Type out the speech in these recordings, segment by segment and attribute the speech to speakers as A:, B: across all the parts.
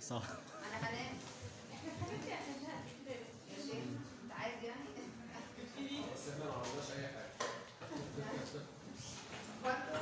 A: صح
B: انا هنام يا شيخ انت عايز يعني
C: بس احنا ما عملناش اي حاجه
B: برضه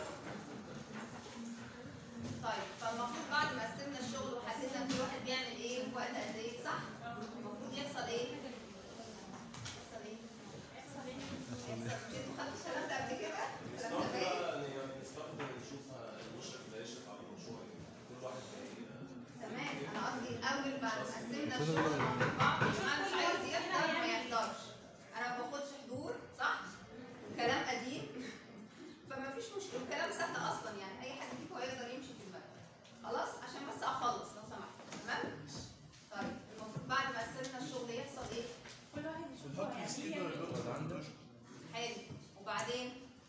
B: طيب فالمفروض بعد ما قسمنا الشغل وحددنا كل واحد بيعمل ايه في وقت قد ايه صح؟ المفروض يحصل ايه؟ يحصل ايه؟ يحصل ايه؟ مش انتوا خدتوا الكلام ده قبل كده؟ الكلام ده باين؟
C: بقى نستخدم نشوف المشرف اللي هيشرف على المشروع كل واحد بايه
B: تمام انا قصدي الاول بعد ما قسمنا الشغل مع بعض ما مش عايز يحضر ما يحضرش انا ما باخدش حضور صح؟ كلام قديم فما فيش مشكله الكلام سهل اصلا يعني اي حد فيكم هيقدر يمشي في المكتب خلاص عشان بس اخلص لو سمحت تمام؟ طيب المفروض بعد ما قسمنا الشغل يحصل ايه؟
D: كل واحد يشوف
E: بنحط
D: هو
E: السكيدول
D: يعني
E: اللي بيبقى عنده
B: حلو وبعدين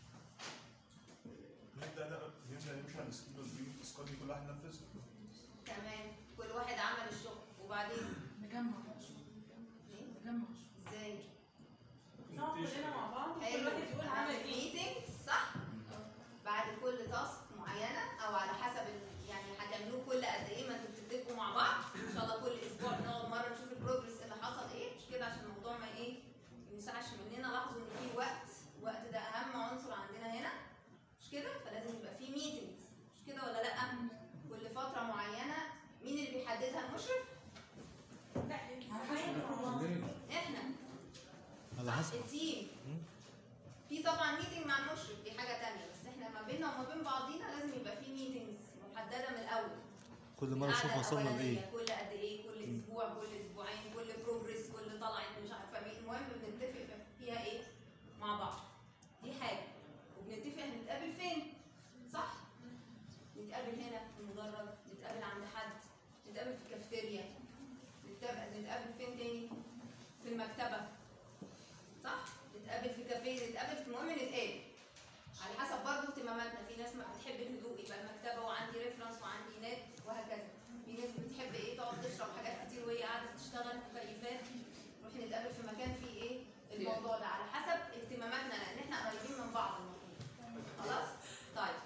E: نبدا نبدا نمشي على السكيدول دي والتاسكات دي كل واحد نفذ
B: تمام كل واحد عمل الشغل وبعدين
D: نجمع
B: إيه؟
D: نجمع
B: ازاي؟
D: نقعد كلنا مع بعض
B: حلو
D: كل واحد يقول عمل ايه
B: ميتنج صح؟ بعد كل تاسك معينه او على حسب ال- يعني هتعملوه كل قد ايه ما انتوا بتتفقوا مع بعض ان شاء الله كل اسبوع بنقعد مره نشوف البروجرس اللي حصل ايه مش كده عشان الموضوع ما ايه ينسعش مننا لاحظوا ان في وقت الوقت ده اهم عنصر عندنا هنا مش كده فلازم يبقى في ميتنجز مش كده ولا لا كل فتره معينه مين اللي بيحددها المشرف
D: لا على
B: احنا
A: على
B: صح؟
A: حسب
B: التيم في طبعا ميتنج مع المشرف دي حاجه تانية بس احنا ما بيننا وما بين بعضينا لازم يبقى في ميتنجز محدده من الاول
A: كل مرة نشوف
B: القعدة
A: وصلنا
B: الأولانية
A: لإيه
B: كل قد ايه كل اسبوع كل اسبوعين كل بروجرس كل طلعت مش عارفه مين المهم بنتفق فيها ايه مع بعض دي حاجه وبنتفق هنتقابل فين صح نتقابل هنا في المدرج نتقابل عند حد نتقابل في الكافيتيريا نتقابل نتقابل فين تاني في المكتبه صح نتقابل في كافيه نتقابل المهم نتقابل على حسب برضه اهتماماتنا في ناس ما بتحب الهدوء يبقى المكتبه وعندي ريفرنس وعندي نت وهكذا في ناس بتحب ايه تقعد تشرب حاجات كتير وهي قاعده تشتغل مكيفات نروح نتقابل في مكان فيه ايه الموضوع ده على حسب اهتماماتنا لان احنا قريبين من بعض المفروض خلاص طيب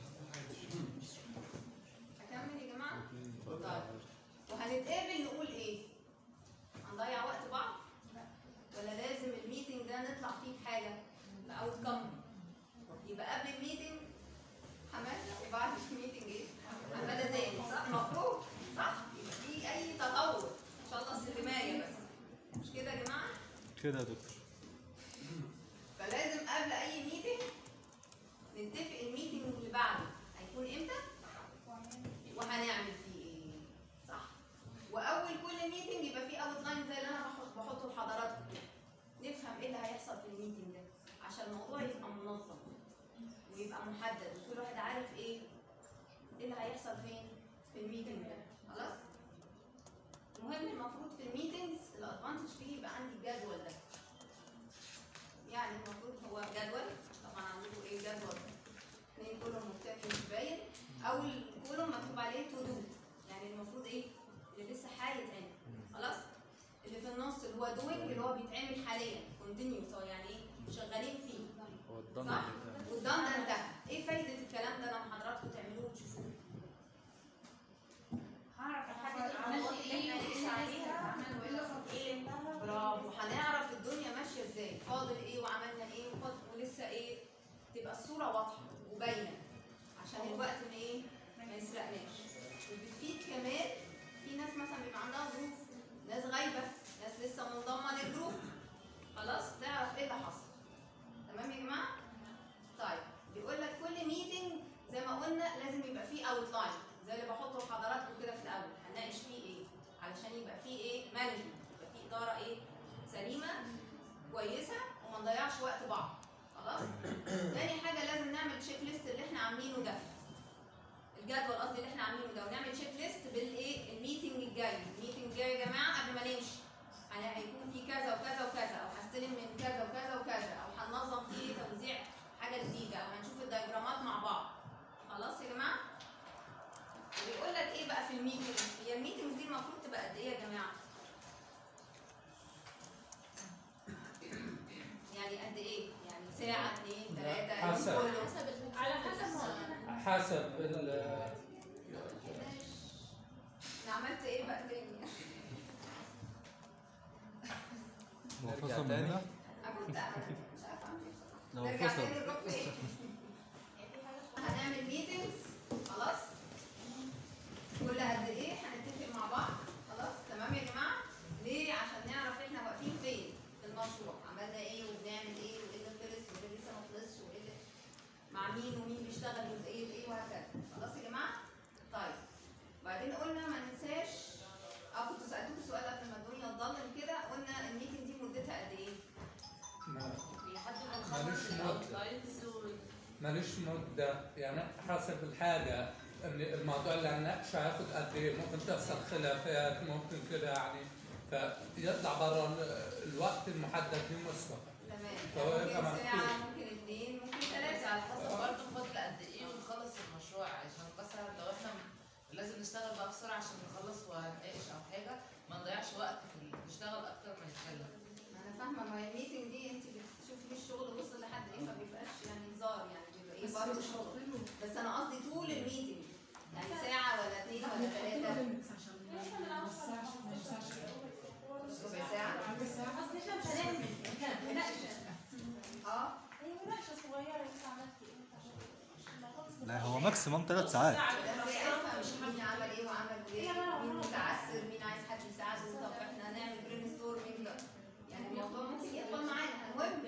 B: اكمل يا جماعه طيب وهنتقابل نقول ايه هنضيع وقت بعض ولا لازم الميتنج ده نطلع فيه بحاجه باوت كم يبقى قبل الميتنج حماده وبعد الميتنج ايه حماده تاني صح المفروض صح يبقى في اي تطور ان شاء الله سلمايه بس مش كده يا جماعه
A: كده يا دكتور
B: فلازم قبل اي ميتنج نتفق الميتنج اللي بعده هيكون امتى وهنعمل فيه ايه صح واول كل ميتنج يبقى فيه اوت لاين زي اللي انا بحط- بحطه لحضراتكم كده. نفهم ايه اللي هيحصل في الميتنج ده عشان الموضوع يبقى منظم ويبقى محدد وكل واحد عارف ايه ايه اللي هيحصل فين في الميتنج ده خلاص المهم المفروض في الميتنجز الادفانتج فيه يبقى عندي الجدول ده يعني المفروض هو جدول طبعا عندكم ايه جدول اثنين كولوم والتاني مش باين اول كولوم مكتوب عليه تو دو يعني المفروض ايه اللي لسه هيتعمل خلاص اللي في النص اللي هو دوينج اللي هو بيتعمل حاليا كونتينيوس هو يعني ايه شغالين فيه
A: هو الضمن
B: صح
A: اللي
B: والدان ده انتهى ايه فايده الكلام ده لما حضراتكم تعملوه وتشوفوه
D: هعرف الحاجه دي عملت ايه ماشي عليها عملوا ايه اللي خط ايه
B: برافو هنعرف الدنيا ماشيه ازاي فاضل ايه وعملنا ايه وفاضل ولسه ايه تبقى الصوره واضحه وباينه عشان الوقت ما ايه ما يسرقناش وبتفيد كمان في ناس مثلا بيبقى عندها ظروف ناس غايبه ناس لسه منضمه للجروب خلاص تعرف ايه اللي حصل تمام يا جماعه طيب بيقول لك كل ميتنج زي ما قلنا لازم يبقى فيه اوت لاين زي اللي بحطه لحضراتكم كده في الاول هنناقش فيه ايه علشان يبقى فيه ايه مانجمنت يبقى فيه اداره ايه سليمه كويسه وما نضيعش وقت بعض خلاص تاني حاجه لازم نعمل تشيك ليست اللي احنا عاملينه ده الجدول قصدي اللي احنا عاملينه ده ونعمل تشيك ليست بالايه الميتنج الجاي الميتنج الجاي يا جماعه قبل ما نمشي انا هيكون في كذا وكذا وكذا او هستلم من كذا وكذا وكذا او هننظم فيه توزيع حاجه جديده او هنشوف الدياجرامات مع بعض خلاص يا جماعه وبيقول لك ايه بقى في الميتنج هي الميتنج دي المفروض تبقى قد ايه يا جماعه يعني قد ايه يعني ساعه اتنين تلاته
F: حسب.
B: اليوم كله
D: على حسب ما
F: حسب ال-
B: عملت ايه بقى تاني
A: هو
C: نرجع
A: فصل من
C: تاني.
A: هنا
B: عملت مش عارفه اعمل ايه بصراحه
A: لو
B: نرجع
A: فصل.
B: تاني نروح فين هنعمل ميتنجز خلاص كل قد ايه هنتفق مع بعض خلاص تمام يا جماعه ليه عشان نعرف احنا واقفين فين في المشروع عملنا ايه وبنعمل ايه وايه اللي خلص وايه اللي لسه ما خلصش وايه اللي مع مين ومين بيشتغل جزئيه ايه وهكذا خلاص يا جماعه طيب بعدين قلنا ما ننساش اه كنت سالتكم سؤال قبل ما الدنيا تضلم كده قلنا الميتنج دي مدتها قد ايه
D: لحد ما
F: مالوش
D: نخلص
F: مدة.
D: الاوتلاينز وال-
F: ماليش مدة يعني حسب الحاجة ان الموضوع اللي هنناقشه هياخد قد ايه ممكن تحصل خلافات ممكن كده يعني فيطلع بره الوقت المحدد مسبقا
B: تمام
F: فهو
B: ممكن
F: يبقى
B: ساعه
F: مفتوح.
B: ممكن اثنين ممكن
D: بس
B: ثلاثه
D: على حسب برضه فاضل قد ايه ونخلص المشروع عشان مثلا لو احنا م- لازم نشتغل بقى بسرعه عشان نخلص وهنناقش او حاجه ما نضيعش وقت في ال- نشتغل اكتر ما نتكلم
B: ما انا فاهمه ما هي الميتنج دي انت بتشوفي الشغل وصل لحد ايه ما بيبقاش يعني هزار يعني بيبقى ايه برضه شغل بس انا قصدي طول الميتنج يعني ساعه ولا اثنين ولا ثلاثه ربع ساعه
G: اصل احنا مش هنعمل احنا مناقشه
B: اه
G: هي مناقشه صغيره انت عملت ايه ما خلص
A: لا هو ماكسيموم ثلاث ساعات
B: بس افهم مين عمل ايه وعمل ايه مين متعثر مين عايز حد يساعده طب احنا هنعمل برين ستورمنج يعني الموضوع ممكن يطول معانا المهم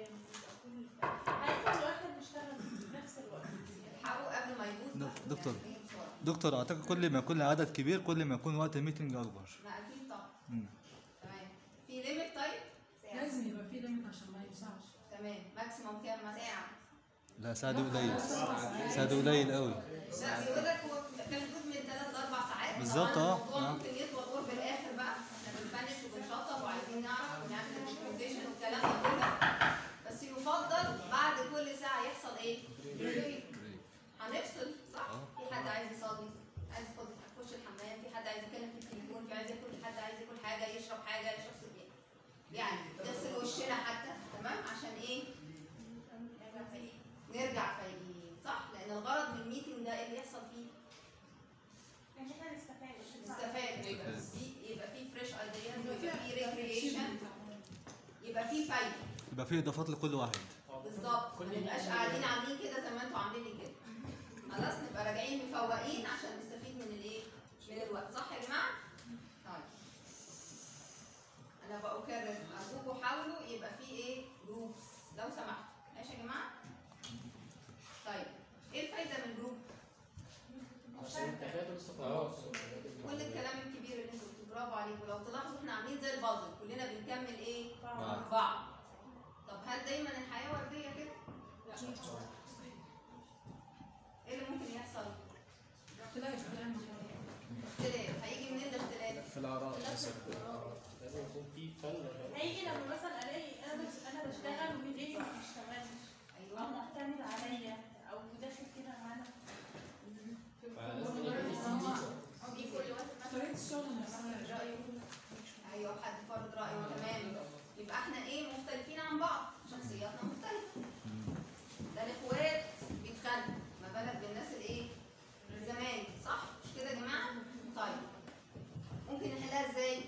G: هيكون واحنا بنشتغل في نفس الوقت
B: الحقوا قبل ما يبوظ بقى.
A: دك- دكتور.
B: يعني إيه بسرعة.
A: دكتور اعتقد كل ما يكون العدد كبير كل ما يكون وقت الميتنج اكبر
B: ما اكيد طبعا
A: مم.
B: تمام في ليميت طيب
H: لازم يبقى في ليميت عشان ما يوسعش
B: تمام ماكسيموم كام مثلا ساعه
A: لا ساعة دي قليل ساعة دي قليل قوي
B: لا بيقول لك هو كان المفروض من ثلاث لاربع ساعات
A: بالظبط،
B: طبعاً
A: اه،
B: الموضوع
A: اه.
B: ممكن يطول قرب الاخر بقى احنا بنفنش وبنشطب وعايزين نعرف ونعمل ريكومنديشن والكلام ده كله بس يفضل بعد كل ساعه يحصل ايه؟ بريك هنفصل صح؟ في حد عايز يصلي عايز يخش يخش الحمام في حد عايز يتكلم في التليفون في عايز ياكل حد عايز ياكل حاجه يشرب حاجه يشرب سجاير يعني نغسل وشنا حتى تمام عشان ايه؟ نرجع فايقين صح؟ لان الغرض من الميتنج ده ايه اللي يحصل فيه؟
G: ان احنا نستفاد
B: نستفاد يبقى في يبقى في فريش ايدياز يبقى في ريكريشن يبقى في فايده
A: يبقى في اضافات لكل واحد
B: بالظبط ما نبقاش قاعدين عاملين كده زي ما انتوا عاملين لي كده خلاص نبقى راجعين مفوقين عشان نستفيد من الايه من الوقت صح يا جماعه طيب انا بأكرر ارجوكم حاولوا يبقى في ايه جروبس لو سمحتوا ماشي يا جماعه طيب ايه الفايده من الجروب كل الكلام الكبير اللي انتوا قلتوه برافو عليكم لو تلاحظوا احنا عاملين زي البازل كلنا بنكمل ايه
A: بعض.
B: بعض طب هل دايما الحياه ورديه كده ايه اللي ممكن يحصل
H: اختلاف يعني
B: اختلاف هيجي منين الاختلاف
C: في الاراء مثلا لازم يكون في فن
G: هيجي لما مثلا الاقي انا بش انا بشتغل وغيري ما بيشتغلش او
B: ايوه
G: معتمد عليا او داخل كده معانا
C: فلازم يكون في
B: في كل واحد مثلا
H: طريقه الشغل نفسها
B: رايه ايوه حد فرض رايه تمام يبقى احنا ايه مختلفين عن بعض شخصياتنا مختلفه ده الاخوات بيتخانقوا ما بالك بالناس الايه الزمان صح مش كده يا جماعه طيب ممكن نحلها ازاي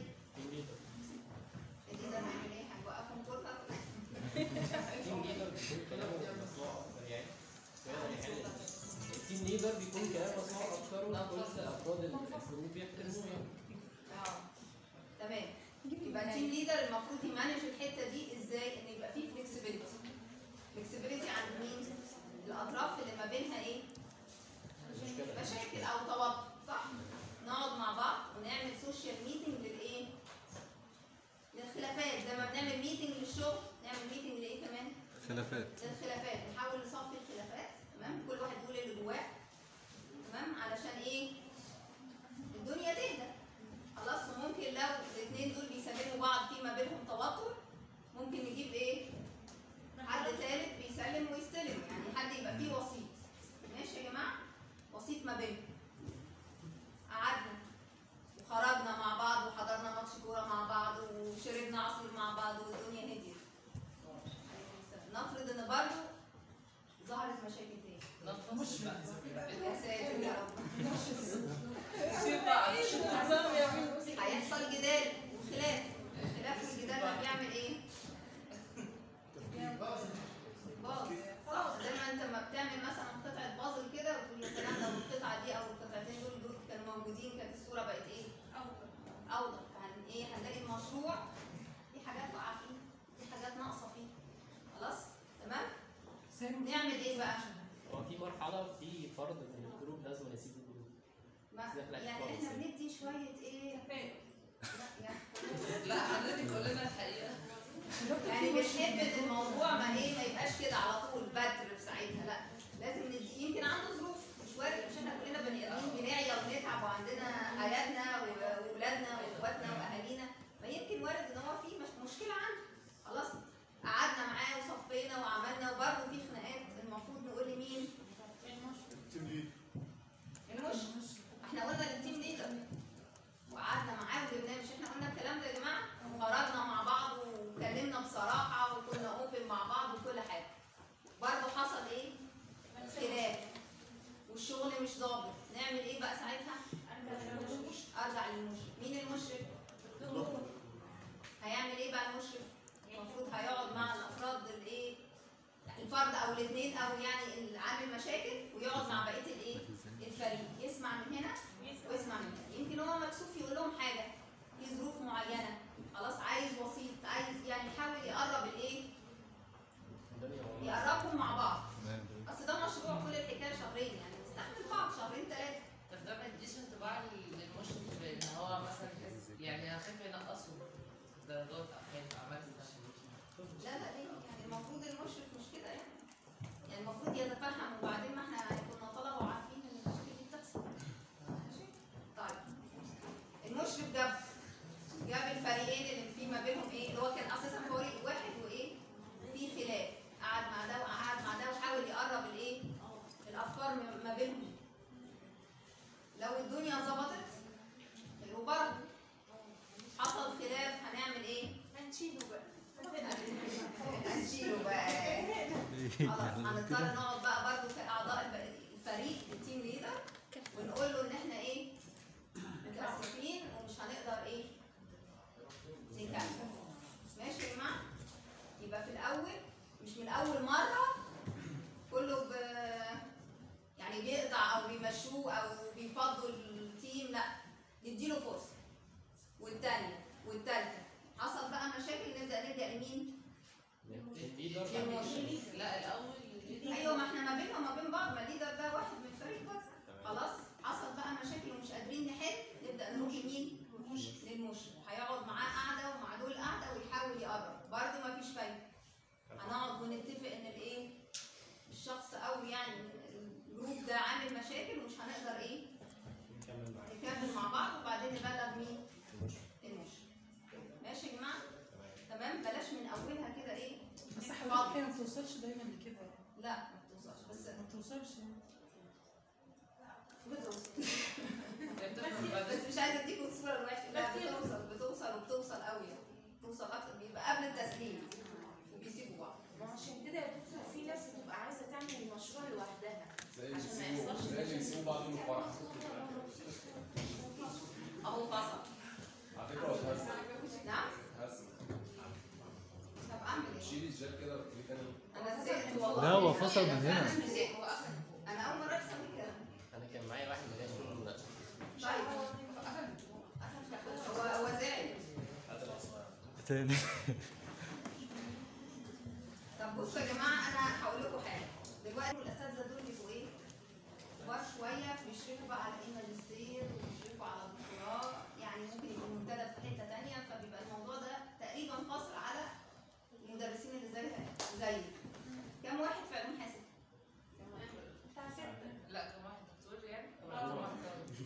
B: اللي ده هنعمل ايه هنوقفهم كلها
C: التيم ليدر بيكون كلامه مصنوع اكتر يعني التيم ليدر بيكون كلامه مصنوع اكتر وكل افراد الجروب يحترموه يعني
B: اه تمام يبقى التيم ليدر المفروض يمانج الحته دي ازاي ان يبقى فيه فلكسبيليتي فلكسبيليتي عند مين الاطراف اللي ما بينها ايه مشاكل او توتر صح نقعد مع بعض ونعمل سوشيال ميتنج للايه للخلافات زي ما بنعمل ميتنج للشغل نعمل ميتنج لايه كمان
A: خلافات
B: للخلافات نحاول نصفي الخلافات تمام كل واحد يقول اللي جواه تمام علشان ايه الدنيا تهدى خلاص وممكن لو الاثنين دول بيسلموا بعض في ما بينهم توتر ممكن نجيب ايه حد ثالث بيسلم ويستلم يعني حد يبقى فيه وسيط ماشي يا جماعه وسيط ما بينهم قعدنا وخرجنا مع بعض وحضرنا ماتش كوره مع بعض وشربنا عصير مع بعض والدنيا هديت نفرض ان برضه ظهرت مشاكل تاني
D: نفس بقى
B: يا ساتر يا رب
D: سيب بقى
B: نعمل ايه بقى؟
I: هو في مرحله في فرد من الجروب لازم يسيب الجروب
B: ما
I: لا،
B: يعني
I: خالص.
B: احنا بندي شويه ايه؟ لا يعني
D: لا حضرتك قول لنا الحقيقه
B: يعني بنحب ان الموضوع ما ايه ما يبقاش كده على طول بدر في ساعتها لا لازم ندي يمكن عنده ظروف مش وارد مش احنا كلنا بني ادمين بنعيا وبنتعب وعندنا حياتنا و- واولادنا واخواتنا واهالينا ما يمكن وارد ان هو في مش مشكله عنده خلاص قعدنا معاه وصفينا وعملنا وبرضه في خناقات المفروض نقول لمين؟
E: التيم ليد
B: المش احنا قلنا للتيم ليدر وقعدنا معاه وجبناه مش احنا قلنا الكلام ده يا جماعه وخرجنا مع بعض واتكلمنا بصراحه وكنا اوبن مع بعض وكل حاجه برضه حصل ايه؟ خلاف والشغل مش ظابط نعمل ايه بقى ساعتها؟ ارجع للمشرف مين المشرف؟ هيعمل ايه بقى المشرف؟ المفروض هيقعد مع الافراد الايه؟ الفرد او الاثنين او يعني اللي عامل مشاكل ويقعد مع بقيه الايه؟ الفريق يسمع من هنا ويسمع من هنا يمكن هو مكسوف يقول لهم حاجه في ظروف معينه خلاص عايز وسيط عايز يعني يحاول يقرب الايه؟
I: الدنيا والله.
B: يقربهم مع بعض اصل ده مشروع كل الحكايه شهرين يعني نستحمل بعض شهرين ثلاثه
D: طب ده ما يديش انطباع للمشرف ان هو مثلا يحس- يعني هخاف ينقصوا درجات او حاجه عملت
B: لا لا ليه يعني المفروض المشرف مش كده يعني يعني المفروض يتفهم وبعدين ما احنا كنا طلبه وعارفين ان المشاكل دي بتحصل ماشي طيب المشرف جاب جاب الفريقين اللي في ما بينهم ايه اللي هو كان اساسا فريق واحد وايه في خلاف قعد مع ده وقعد مع ده وحاول يقرب الايه الافكار م- ما بينهم لو الدنيا ظبطت وبرضه حصل خلاف هنعمل ايه؟
G: هنشيله بقى
B: هنشيله بقى خلاص هنضطر نقعد بقى برضه كاعضاء الب- الفريق التيم ليدر ونقول له ان احنا ايه متاسفين ومش هنقدر ايه نكمل ماشي يا جماعه يبقى في الاول مش من اول مره كله ب يعني بيقطع او بيمشوه او بيفضوا التيم لا نديله فرصه والتانية والتالتة حصل بقى مشاكل نبدأ نلجأ لمين؟
I: الليدر
B: للمشرف
D: لا الاول
B: ايوه ما احنا ما بيننا وما بين بعض ما الليدر ده واحد من الفريق بس خلاص حصل بقى مشاكل ومش قادرين نحل نبدأ نروح لمين؟ للمشرف هيقعد معاه قعدة ومع دول قعدة ويحاول يقرب برضه ما فيش فايدة هنقعد ونتفق ان الايه؟ الشخص او يعني الجروب ده عامل مشاكل ومش هنقدر ايه؟
I: نكمل معاك
B: نكمل مع بعض وبعدين نبلغ مين؟ المشرف ماشي يا جماعه؟ تمام بلاش من اولها كده ايه؟
H: بس حضرتك هي ما بتوصلش دايما لكده
B: لا ما بتوصلش بس
H: ما بتوصلش يعني
B: بتوصل
D: بتدخل
B: بس مش عايزه اديكم الصوره الوحشه لا
G: بس هي-
B: بتوصل بتوصل وبتوصل قوي يعني بتوصل اكتر بيبقى قبل التسليم وبيسيبوا بعض
J: ما هو عشان كده يا دكتور في ناس بتبقى عايزه تعمل المشروع لوحدها
C: زي اللي
J: عشان ما
C: يسيبوا
J: يحصلش
C: زي اللي يسيبوا بعض من الفرح
B: اهو فصل
C: على فكره هو اتهز
B: نعم
C: اتهز
B: طب اعمل ايه؟
C: شيلي الجاك كده وتقولي تاني
B: انا زهقت والله
A: لا، هو فصل من هنا.
B: أنا زهقت. هو قفل. انا اول مره يحصل لي كده
I: انا كان معايا واحد من شغل المناقشه
B: طيب هو هو زعل
C: هات العصايه
A: تاني
B: طب بصوا يا جماعه انا هقول لكم حاجه دلوقتي الاساتذه دول بيبقوا ايه؟ كبار شويه بيشرفوا بقى على ايه ماجستير وبيشرفوا على دكتوراه يعني ممكن يبقوا منتدب في حته ثانيه فبيبقى الموضوع ده تقريبا قاصر على المدرسين اللي زي زي كم واحد في علوم حاسب؟
G: بتاع ستة
D: لا كم واحد دكتور يعني
G: آه.
D: كم واحد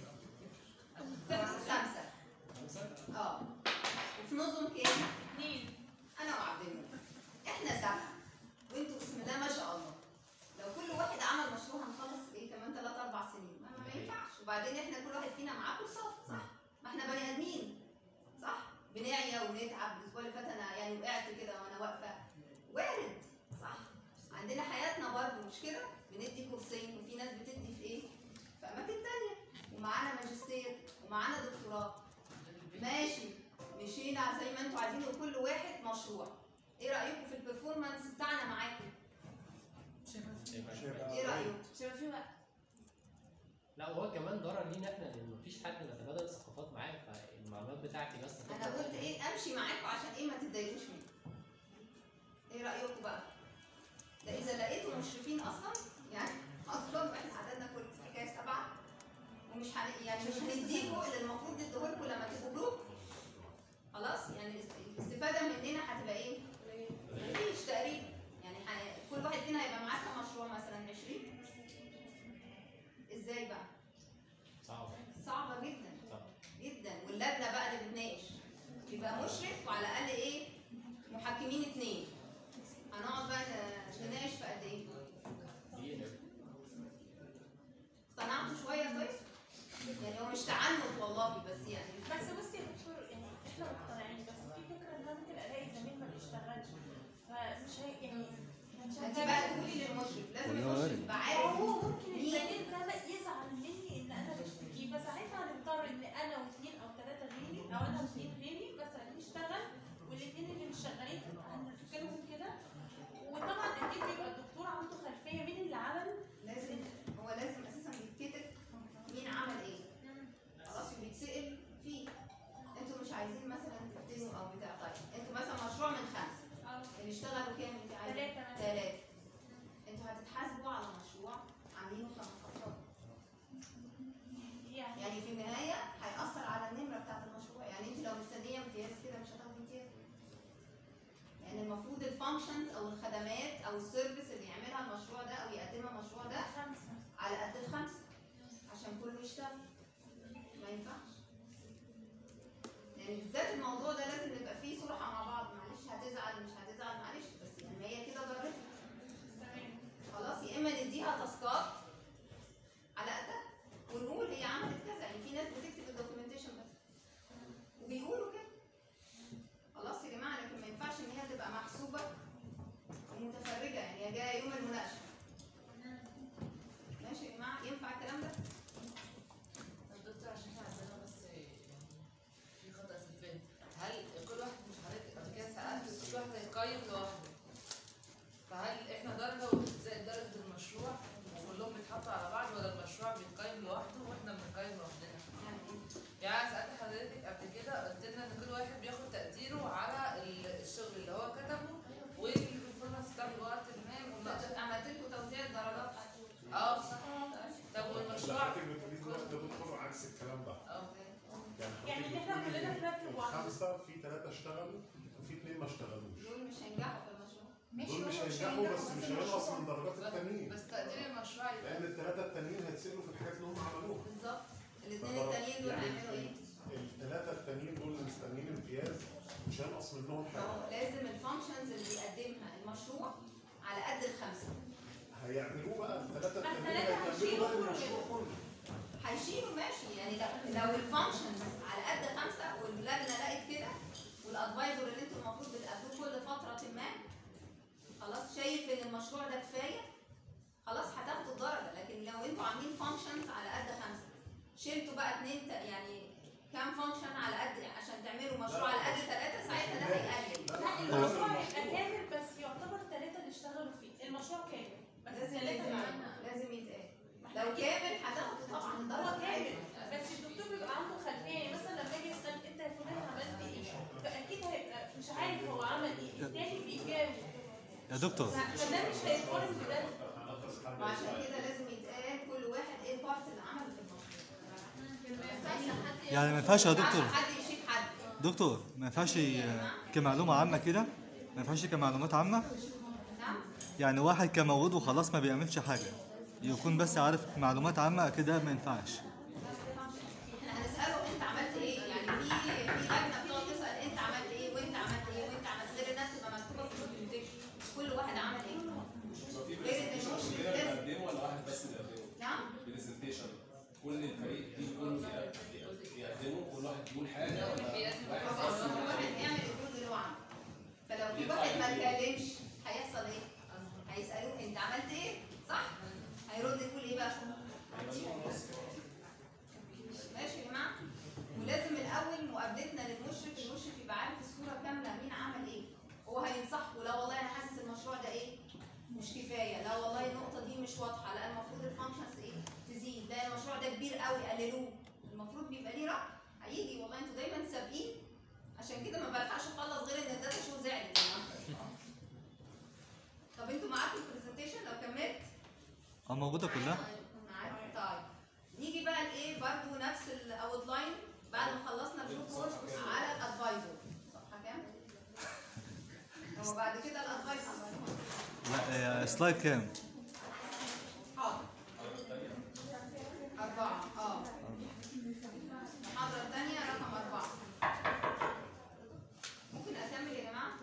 B: خمسه
C: خمسه
B: اه وفي نظم كام؟
G: اتنين
B: انا وعبد المنعم احنا سبعه وانتوا بسم الله ما شاء الله لو كل واحد عمل مشروع هنخلص ايه كمان ثلاث اربع سنين ما, ما ينفعش وبعدين احنا كل واحد فينا معاه كورسات صح ما احنا بني ادمين صح بنعيا ونتعب الاسبوع اللي فات انا يعني وقعت كده وانا واقفه وارد صح عندنا حياتنا برضه مش كده بندي كورسين وفي ناس بتدي في ايه في اماكن تانية ومعانا ماجستير ومعانا دكتوراه ماشي مشينا زي ما انتوا عايزين وكل واحد مشروع ايه رايكم في البرفورمانس بتاعنا معاكم ايه رايكم
J: مش هيبقى في وقت
I: لا وهو كمان ضرر لينا احنا لان مفيش حد نتبادل الثقافات معاه فالمعلومات بتاعتي بس
B: انا قلت ايه امشي معاكم عشان ايه ما تتضايقوش مني ايه رايكم بقى ده اذا لقيتوا مشرفين
G: شغالين هنتكلم كده وطبعا اكيد بيبقى الدكتور عنده خلفيه مين اللي عمل
B: لازم هو لازم اساسا يتكتب مين عمل ايه خلاص بيتسال فيه انتوا مش عايزين مثلا تفتنوا او بتاع طيب انتوا مثلا مشروع من خمسه اللي اشتغلوا كام انت عايزه
G: ثلاثة مثلا.
B: ثلاثه انتوا هتتحاسبوا على مشروع عاملينه خمس افراد
G: يعني
B: يعني في النهايه هيأثر على النمره بتاعت المشروع يعني انت لو مستنيه امتياز كده مش هتاخدي امتياز يعني المفروض الفانكشنز او الخدمات او السيرفيس اللي يعملها المشروع ده او يقدمها المشروع ده
G: خمسة
B: على قد الخمسه عشان كله يشتغل ما ينفعش يعني بالذات الموضوع ده لازم نبقى فيه صراحه مع بعض معلش هتزعل مش هتزعل معلش بس يعني هي كده ضرتك
G: تمام
B: خلاص يا اما نديها تاسكات على قدها ونقول هي عملت كذا يعني في ناس بتكتب الدوكيومنتيشن بس وبيقولوا كده خلاص يا جماعه لكن ما ينفعش ان هي تبقى محسوبه ومتفرجه يعني هي جايه يوم المناقشه ماشي يا جماعه ينفع الكلام ده؟
D: طب دكتور عشان احنا عندنا بس يعني في خطأ في الفهم هل كل واحد مش حضرتك قبل كده سألت كل واحد هيقيم لوحده فهل احنا درجة زائد درجة المشروع وكلهم بيتحطوا على بعض ولا المشروع بيتقيم لوحده واحنا بنقيم لوحدنا؟
B: يعني ايه؟
D: يعني أنا سألت حضرتك قبل كده قلت لنا إن كل واحد بياخد تقديره على ال- الشغل اللي هو كتبه والبرفورمانس بتاعه في وقت ما والنقص
B: عملت لكم توزيع درجات
D: اه صح طب والمشروع
E: حضرتك بتقولي دلوقتي ده دكتور عكس الكلام ده
D: اه
G: يعني ان احنا كلنا بنركب واحد
E: خمسة في ثلاثة اشتغلوا وفي اثنين ما اشتغلوش
B: دول مش هينجحوا في المشروع
E: دول مش هينجحوا بس مش هينقص من درجات التانيين
D: بس تقدير المشروع يبقى
E: لأن الثلاثة التانيين هيتسألوا في الحاجات اللي هم عملوها
B: بالظبط الاثنين التانيين دول
E: يعني
B: هيعملوا ايه؟
E: الثلاثة التانيين دول اللي مستنيين امتياز مش هينقص منهم
B: ما هو
E: حاجة
B: لازم الفانكشنز اللي بيقدمها المشروع على قد الخمسه
E: هيعملوه بقى الثلاثة
G: ما
E: التانيين
G: الثلاثة
E: هيكملوا
G: هيشيلوا
E: بقى
G: كله.
E: المشروع كله
B: هيشيلوا ماشي يعني لو لو الفانكشنز على قد خمسه واللجنه لقت كده والادفايزر اللي انتوا المفروض بتقابلوه كل فتره ما خلاص شايف ان المشروع ده كفايه خلاص هتاخدوا الدرجه لكن لو انتوا عاملين فانكشنز على قد خمسه شلتوا بقى اتنين ت- يعني كام فانكشن على قد عشان تعملوا مشروع على قد ثلاثه ساعتها ده هيقلل
G: لا المشروع يبقى كامل بس يعتبر ثلاثة اللي اشتغلوا فيه المشروع كامل بس
B: لازم
G: ثلاثة
B: يتقال
G: معانا
B: لازم يتقال لو كامل هتاخدوا طبعا
G: هو
B: الدرجه
G: كامل بس الدكتور بيبقى عنده خلفيه يعني مثلا لما يجي يسالك انت يا فلان عملت ايه فاكيد هيبقى مش عارف هو عمل ايه التاني بيجاوب
A: يا دكتور
G: فده مش هيتقارن بده
B: وعشان كده لازم يتقال كل واحد ايه البارت اللي عمله في المشروع
A: يعني ما ينفعش يا دكتور
B: حد يشيل حد
A: دكتور ما ينفعش كمعلومة عامة كده ما ينفعش كمعلومات عامة
B: نعم
A: يعني واحد كموجود وخلاص ما بيعملش حاجة يكون بس عارف معلومات عامة كده ما ينفعش
B: احنا هنساله انت عملت ايه يعني في في لجنه بتقعد تسال انت عملت ايه وانت عملت ايه وانت عملت غير انها تبقى مكتوبه في الدوكيومنتيشن كل واحد عمل ايه
C: في
B: غير ان المشرف
C: كلنا
B: لازم
C: بنقدمه ولا واحد بس اللي بيقدمه؟
B: نعم
C: برزنتيشن كل الفريق دي كله يقدمه كل واحد يقول حاجه ولا واحد
B: بص
C: بس
B: كل واحد يعمل الجزء اللي هو عمله فلو في واحد ما اتكلمش هيحصل ايه؟ هيسالوه انت عملت ايه؟ صح؟ هيرد يقول ايه بقى؟ ماشي يا جماعه ولازم الاول مقابلتنا للمشرف المشرف يبقى عارف الصوره كامله مين عمل ايه هو هينصحكوا لا والله انا حاسس المشروع ده ايه مش كفايه لا والله النقطه دي مش واضحه لا المفروض الفانكشنز ايه تزيد لا المشروع ده كبير قوي قللوه المفروض بيبقى ليه راي هيجي والله انتوا دايما سابقين عشان كده ما بلحقش اخلص غير ان الداتا شو زعلت طب انتوا معاكم البرزنتيشن لو كملت
A: اه موجودة كلها
B: معاك طيب نيجي بقى لايه برضو نفس الاوت لاين بعد ما خلصنا الجروب على الادفايزر صفحه كام؟ هو بعد كده الادفايزر
A: لا آه، سلايد كام
B: حاضر أربعة اه المحاضرة الثانية رقم أربعة ممكن أكمل يا جماعة؟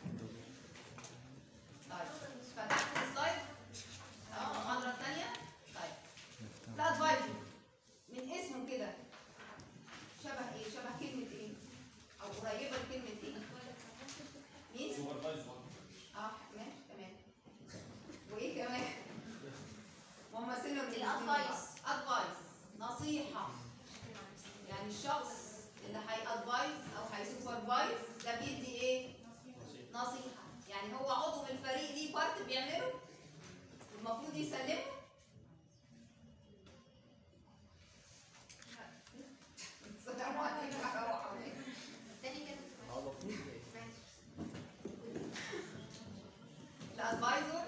B: طيب فتحت السلايد اه المحاضرة الثانية طيب الأدفايزر من اسمه كده شبه ايه؟ شبه كلمة ايه؟ أو قريبة لكلمة ايه؟ مين؟
C: سوبرفايزر
B: اه ماشي تمام وايه كمان هم سنوا
J: الادفايس.
B: ادفايس نصيحه يعني الشخص اللي هيادفايس او هيسوبرفايز ده بيدي ايه يسلموا السلام عليكم هروح أولاد.
J: تاني كده
I: هو المفروض
B: الادفايزر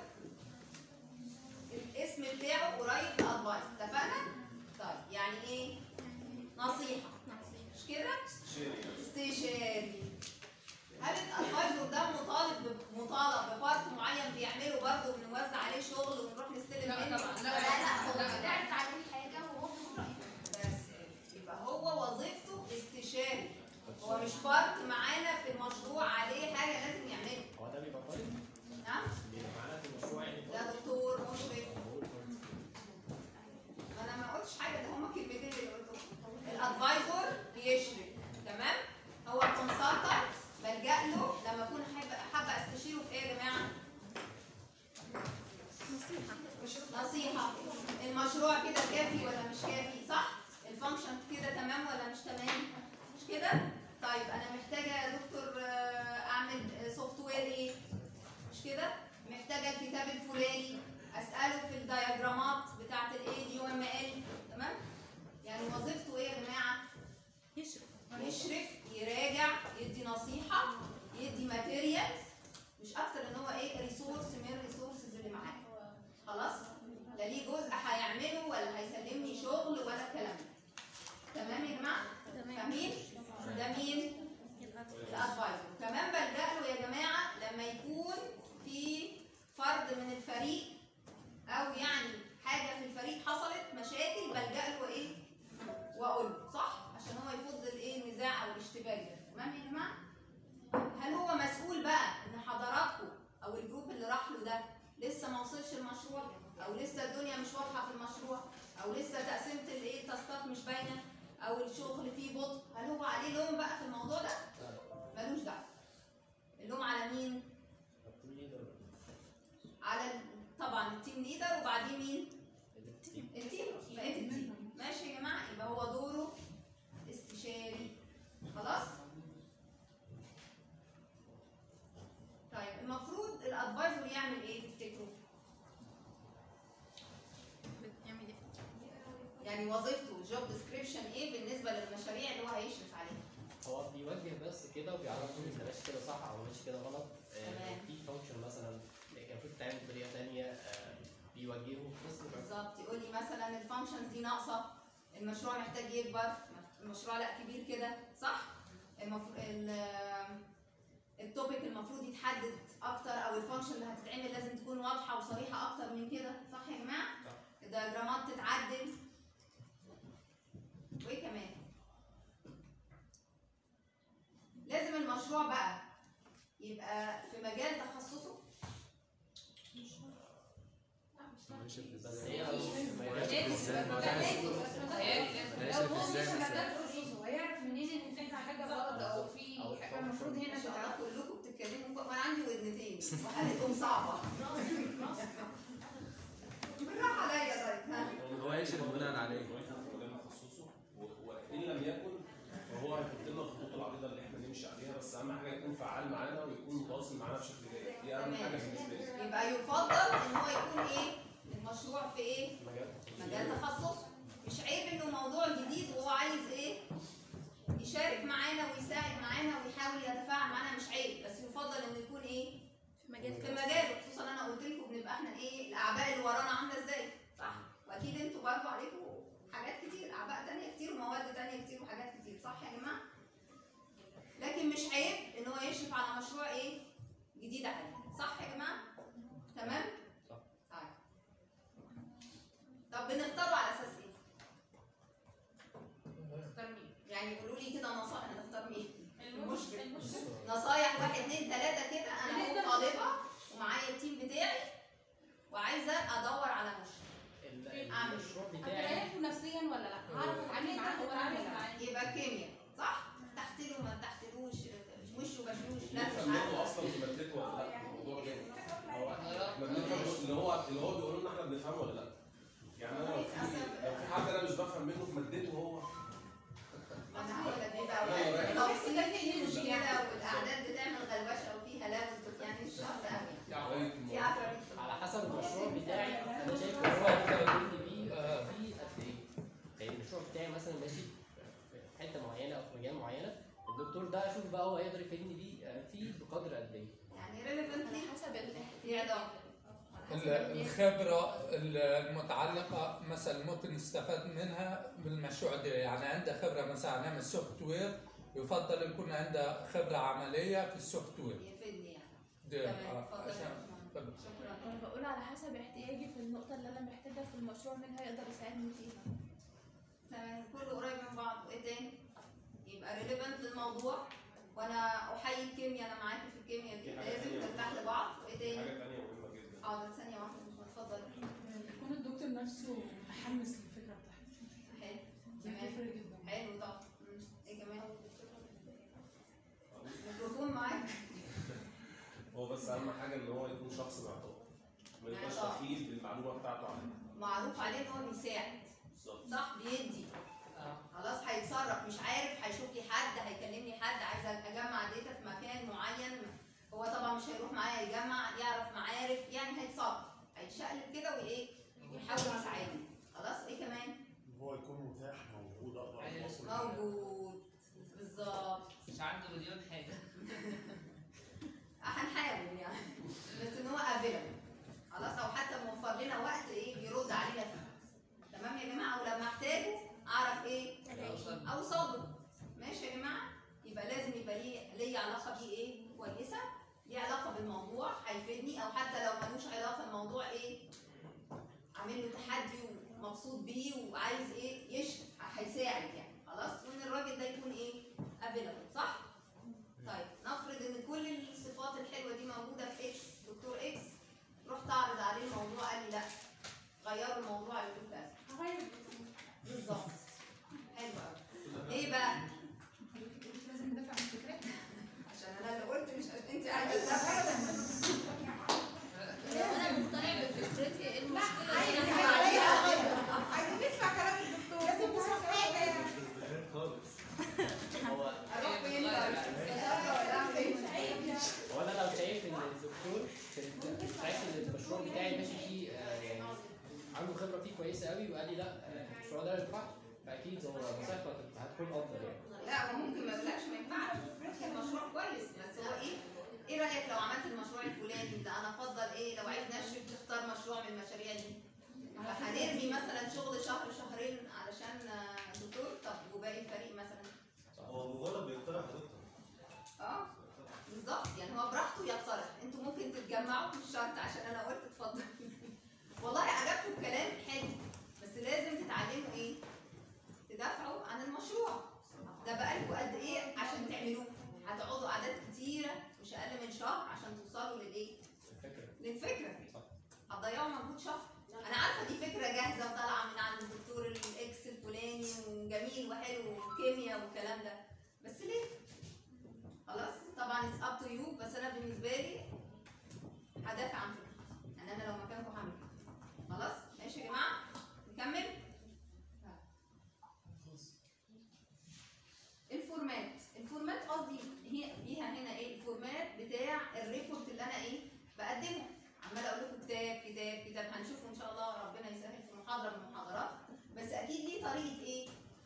B: الاسم بتاعه قريب لادفايز اتفقنا؟ طيب يعني ايه؟ نصيحة مش كده؟ استشاري هل الادفايزر ده مطالب ب- مطالب ببارت معين بيعمله برضه بنوزع عليه شغل ونروح نستلم
D: لا
B: منه؟
D: طبعا، لا،
B: لا لا هو
J: لا
B: ده
J: تعرف عليه حاجه وهو بيقول رايه
B: بس يبقى هو وظيفته استشاري هو مش بارت معانا في المشروع عليه حاجة لازم يعملها
I: هو ده بيبقى طالب
B: نعم؟
I: بيبقى معانا في المشروع يعني
B: ده دكتور مشرف
I: بقول طالب.
B: ما انا ما قلتش حاجه ده هما كلمتين اللي قلتهم الادفايزر بيشرف تمام هو الكونسلتنت بلجأ له لما اكون حابه حابه استشيره في ايه يا جماعه نصيحه المشروع كده كافي ولا مش كافي صح الفانكشن كده تمام ولا مش تمام مش كده طيب انا محتاجه يا دكتور آه، اعمل سوفت وير ايه مش كده محتاجه الكتاب الفلاني اساله في الدياجرامات بتاعه الاي دي يو ام ال تمام يعني وظيفته ايه يا جماعه
H: يشرف
B: يشرف يراجع يدي نصيحه يدي ماتيريال مش اكتر ان هو ايه ريسورس من الريسورسز اللي معاه خلاص لا ليه جزء هيعمله ولا هيسلمني شغل ولا الكلام ده تمام يا جماعه فاهمين ده مين الادفايزر كمان بلجأ له يا جماعه لما يكون في فرد من الفريق او يعني حاجه في الفريق حصلت مشاكل بلجأ له ايه واقول له صح عشان هو يفضل ايه النزاع او الاشتباك ده تمام يا جماعه هل هو مسؤول بقى ان حضراتكم او الجروب اللي راح له ده لسه ما وصلش المشروع او لسه الدنيا مش واضحه في المشروع او لسه تقسيمه الايه التاسكات مش باينه او الشغل فيه بطء هل هو عليه لوم بقى في الموضوع ده ملوش دعوه اللوم على مين
I: التيم ليدر
B: على ال- طبعا التيم ليدر وبعدين مين
I: التيم.
B: التيم بقيت التيم ماشي يا جماعه يبقى هو دوره استشاري خلاص طيب المفروض الادفايزر يعمل ايه تفتكروا
H: يعمل ايه؟
B: يعني وظيفته جوب ديسكريبشن ايه بالنسبه للمشاريع اللي هو هيشرف عليها
I: هو بيوجه بس كده وبيعرفهم انت ماشي كده صح او ماشي كده غلط آه،
B: تمام.
I: في فانكشن مثلا كان المفروض تعمل بطريقه ثانيه بيوجهه بس مش عارف.
B: بالظبط يقول لي مثلا الفانكشنز دي ناقصه المشروع محتاج يكبر المشروع لا كبير كده صح المفروض التوبيك المفروض يتحدد اكتر او الفانكشن اللي هتتعمل لازم تكون واضحه وصريحه اكتر من كده صح يا جماعه
I: صح.
B: الدياجرامات تتعدل وايه كمان لازم المشروع بقى يبقى في مجال تخصصه
I: بس هي مش
D: لو هو مش مجال تخصصه هيعرف منين ان احنا حاجه غلط او في
I: أو
D: حاجه المفروض هنا
B: ما شاء
D: تتعمل
B: الله كلكم بتتكلموا وانا عندي ودنتين وحالتهم صعبه بالراحه عليا طيب ها
K: هو يشرف بناء عليه
C: واقف في مجال تخصصه و- وان لم يكن فهو هيحط لنا الخطوط العريضه اللي احنا نمشي عليها بس اهم حاجه يكون فعال معانا ويكون متواصل معانا بشكل جيد دي اهم حاجه بالنسبه لي
B: يبقى يفضل ان هو يكون ايه المشروع في ايه
I: مجال
B: مجال تخصصه مش عيب انه موضوع جديد وهو عايز ايه يشارك معانا ويساعد معانا ويحاول يتفاعل معانا مش عيب بس يفضل انه يكون ايه
H: في مجال
B: في مجاله خصوصا انا قلت لكم بنبقى احنا ايه الاعباء اللي ورانا عامله ازاي صح واكيد انتوا برضو عليكم حاجات كتير اعباء تانية كتير ومواد تانية كتير وحاجات كتير صح يا جماعه لكن مش عيب ان هو يشرف على مشروع ايه جديد عليه صح يا جماعه تمام
I: صح.
B: طيب طب بنختاره على اساس ايه
D: اختار مين
B: يعني قولوا لي كده نصائح نختار مين
G: المشرف المشرف
B: نصايح واحد اتنين تلاتة كده انا
G: نقدر-
B: اهو طالبة ومعايا التيم بتاعي وعايزة ادور على مشرف
I: ال-
B: أعمل.
I: المشروع بتاعي
G: هتريحه نفسيا ولا لا؟ هعرف اتعامل معاه واتعامل معاه
B: يبقى كيمياء صح؟ تحت له ما تحتلوش وش وبشوش لا مش
C: نفهم منه
B: عارفة
C: اصلا في مادته ولا لا الموضوع جامد
I: هو
C: احنا بنفهم اللي هو اللي هو بيقولوا لنا احنا بنفهمه ولا لا يعني انا لو في لو في حد انا مش بفهم منه في مادته هو
B: ما انا هقول لك بيبقى اوقات لو في في مشكلة والاعداد بتعمل غلوشة وفيها لغز يعني مش شرط قوي
C: غاية
B: في
C: الموضوع
B: عفاريت
I: على حسب المشروع بتاعي انا شايف فتره قد ايه؟
B: يعني ريليفنتلي
G: حسب
B: ليه علاقه
F: ال- الخبرة المتعلقة مثلا ممكن نستفاد منها بالمشروع ده يعني عنده خبرة مثلا نعمل سوفت وير يفضل يكون عنده خبرة عملية في السوفت وير
B: يفيدني يعني
F: ده
B: تمام
F: آه،
B: اتفضل يا
F: عشان
B: باشمهندس. شكرا
G: انا بقول على حسب احتياجي في النقطة اللي انا محتاجها في المشروع مين هيقدر يساعدني فيها
B: تمام كله قريب من بعض وايه تاني؟ يبقى ريليفنت للموضوع وانا احيي الكيمياء انا معاكي في الكيمياء دي
C: في حاجة
B: لازم
C: تانية
B: نرتاح لبعض وايه تاني؟
C: حاجه ثانيه مهمه جدا
B: حاضر ثانية واحدة مش اتفضل
J: يكون الدكتور نفسه متحمس للفكره بتاعته
B: حلو
J: دي
B: تمام
J: بتفرق جدا
B: حلو طبعا مم. ايه كمان؟ الميكروفون معاك
C: هو بس اهم حاجه ان هو يكون شخص معطاء ما يبقاش
B: معطاء.
C: بخيل بالمعلومه بتاعته عنه
B: معروف عليه ان هو بيساعد
C: بالظبط
B: صح بيدي
I: اه
B: خلاص هيتصرف مش عارف هيشوف لي حد هيكلمني حد عايز اجمع داتا في مكان معين هو طبعا مش هيروح معايا يجمع يعرف معارف يعني هيتصرف هيتشقلب كده وايه ويحاول يساعدني خلاص ايه كمان
E: هو يكون متاح موجود اقدر
I: أيوة.
E: اتواصل
B: موجود بالظبط
D: مش عنده مليون حاجه
B: هنحاول يعني بس ان هو افيلبل خلاص او حتى موفر لنا وقت ايه بيرد علينا فيه تمام يا جماعه ولما احتاجه اعرف ايه اوصل له ماشي يا جماعه يبقى لازم يبقى ليه ليا علاقه بيه ايه كويسه ليه علاقه بالموضوع هيفيدني او حتى لو ملوش علاقه الموضوع ايه عامل له تحدي ومبسوط بيه وعايز ايه يشرف هيساعد يعني خلاص وان الراجل ده يكون ايه افيلبل صح طيب نفرض ان كل الصفات الحلوه دي موجوده في اكس دكتور اكس رحت اعرض عليه الموضوع قال لي لا غيروا الموضوع يقول كذا
G: هغير
B: بالظبط حلو قوي ايه بقى
J: لازم ندافع عن فكرتنا
B: عشان انا اللي قلت مش عشان انت عايزه تدافعي
H: لو انا مقتنع بفكرتي ايه المشكله
J: عايز
H: إن أنا
J: يبقى
H: هعمل
J: عليها
H: عليها
J: غلط. عايزين نسمع كلام الدكتور لازم نسمع حاجه يعني
C: خالص
I: هو
B: اروح فين بقى الدكتور ولا اعمل ايه
I: هو انا لو شايف ان الدكتور كان شايف ان المشروع بتاعي ماشي فيه آه، يعني عنده خبره فيه كويسه قوي وقال لي لا آه، المشروع ده ما ينفعش فاكيد هو نصيحته هت- هتكون افضل يعني
B: لا هو ممكن ما يقولكش ما ينفعش المشروع كويس بس هو ايه ايه رايك لو عملت المشروع الفلاني ده انا افضل ايه لو عايز نشرف تختار مشروع من المشاريع دي هنرمي مثلا شغل شهر شهرين علشان آه، دكتور طب وباقي الفريق مثلا
A: هو مجرد بيقترح دكتور
B: اه بالظبط يعني هو براحته يقترح انتوا ممكن تتجمعوا مش شرط عشان انا قلت اتفضل والله عجبكم الكلام حلو بس لازم تتعلموا ايه تدافعوا عن المشروع ده بقالكوا قد ايه عشان تعملوه هتقعدوا اعداد كتيره مش اقل من شهر عشان توصلوا للايه
I: الفكره
B: للفكره هتضيعوا مجهود شهر انا عارفه دي فكره جاهزه وطالعه من عند الدكتور الاكس الفلاني وجميل وحلو وكيمياء والكلام ده بس ليه خلاص طبعا اتس اب تو يو بس انا بالنسبه لي هدافع عن فكرتي يعني انا لو مكانكم هعمل كده خلاص ماشي يا جماعه نكمل الفورمات الفورمات قصدي هي ليها هنا ايه الفورمات بتاع الريبورت اللي انا ايه بقدمه عماله اقول لكم كتاب كتاب كتاب هنشوفه ان شاء الله ربنا يسهل في محاضره من المحاضرات بس اكيد ليه طريقه ايه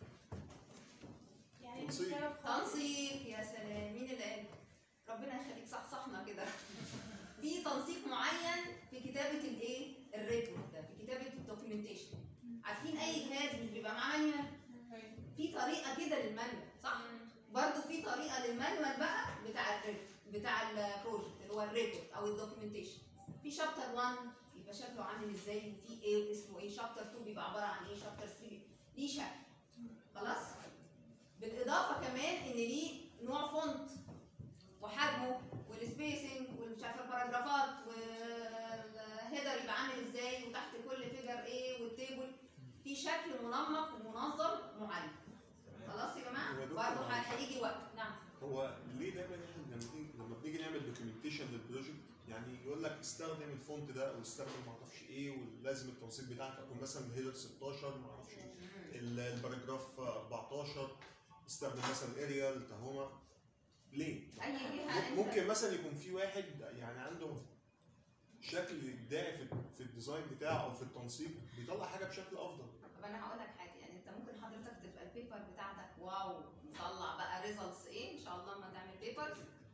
G: يعني
E: تنسيق.
G: الكتاب خالص.
B: تنسيق يا سلام مين اللي قال ربنا يخليك صحصحنا كده في تنسيق معين في كتابه الايه الريبورت ده في كتابه الدوكيومنتيشن عارفين اي جهاز مش بيبقى معاه مانيوال في طريقه كده للمانيوال صح برضه في طريقه للمانيوال بقى بتاع الريبورت بتاع البروجكت اللي هو الريبورت او الدوكيومنتيشن في شابتر 1 يبقى شكله عامل ازاي وفي ايه واسمه ايه شابتر 2 بيبقى عباره عن ايه شابتر 3 ليه شكل خلاص بالاضافه كمان ان ليه نوع فونت وحجمه والسبيسنج والمش عارفه الباراجرافات والهيدر يبقى عامل ازاي وتحت كل فيجر ايه والتيبل في شكل منمق ومنظم معين خلاص يا جماعه
E: هو دكتور
B: برضه
E: معلش.
B: هيجي وقت نعم
E: هو ليه دايما احنا لما بنيجي لما بنيجي نعمل دوكيومنتيشن للبروجكت يعني يقول لك استخدم الفونت ده او استخدم ما اعرفش ايه ولازم التنسيق بتاعك يكون مثلا الهيدر 16 ما اعرفش ايه ال- الباراجراف 14 استخدم مثلا اريال تهوما ليه؟
B: اي جهه
E: مم-
B: انت
E: ممكن مثلا يكون في واحد يعني عنده شكل ابداعي في في الديزاين بتاعه او في التنسيق بيطلع حاجه بشكل افضل
B: طب انا هقول لك حاجه يعني انت ممكن حضرتك تبقى البيبر بتاعتك واو مطلع بقى ريزلتس ايه ان شاء الله لما تعمل بيبر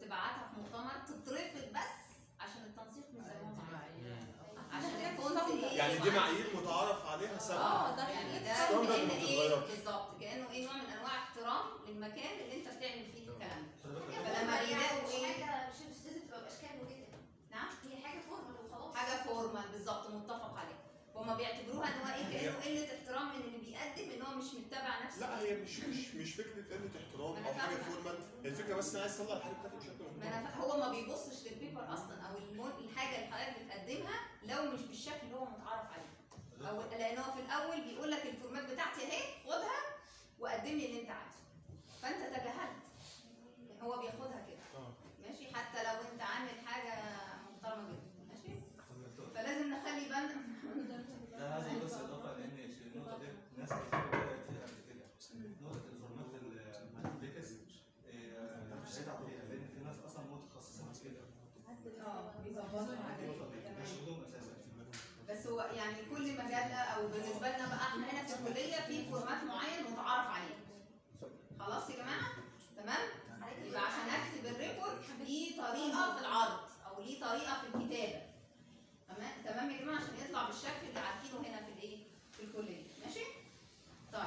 B: تبعتها في مؤتمر تترفض بس عشان التنسيق مش زي ما هم عايزين. عشان الفونت ايه
E: يعني دي معايير متعارف عليها ثابته
B: اه ده يعني ده
E: ستاندرد
B: كأن
E: ما
B: ايه
E: بتتغيرش.
B: بالظبط كانه ايه نوع من انواع احترام للمكان اللي انت بتعمل فيه الكلام ده فلما بيلاقوا ايه
J: حاجه مش مش لازم تبقى باشكال وكده
B: نعم
J: هي حاجه فورمال وخلاص
B: حاجه فورمال بالظبط متفق عليه هما بيعتبروها ان هو ايه كانه قله احترام من اللي بيقدم ان هو مش متبع نفس
E: لا هي مش مش مش فكره قله احترام
B: أنا
E: او حاجه
B: فاهمة.
E: فورمال هي الفكره بس انا عايز اطلع الحاجه بتاعتي بشكل
B: ما انا
E: محترم
B: فا- هو ما بيبصش للبيبر اصلا او المون الحاجه اللي حضرتك بتقدمها لو مش بالشكل اللي هو متعارف عليه او لان هو في الاول بيقول لك الفورمات بتاعتي اهي خدها وقدم لي اللي انت عايزه فانت تجاهلت يعني هو بياخدها كده
E: اه
B: ماشي حتى لو انت عامل حاجه محترمه جدا ماشي فلازم نخلي بالنا
A: لا عايز أقول بس اضافه لان النقطه دي ناس كتير بدات فيها قبل كده نقطه الفورمات المالتيبلكس مش هيتعب فيها لان في ناس اصلا متخصصه في كده
B: اه بيظبطوا عليه
A: ده شغلهم اساسا
B: بس هو يعني كل مجله او بالنسبه لنا بقى احنا هنا في الكليه في فورمات معين متعارف عليه خلاص يا جماعه تمام يبقى عشان اكتب الريبورت ليه طريقه في العرض او ليه طريقه في الكتابه تمام تمام يا جماعه عشان يطلع بالشكل اللي عارفينه هنا في الايه في الكليه ماشي طيب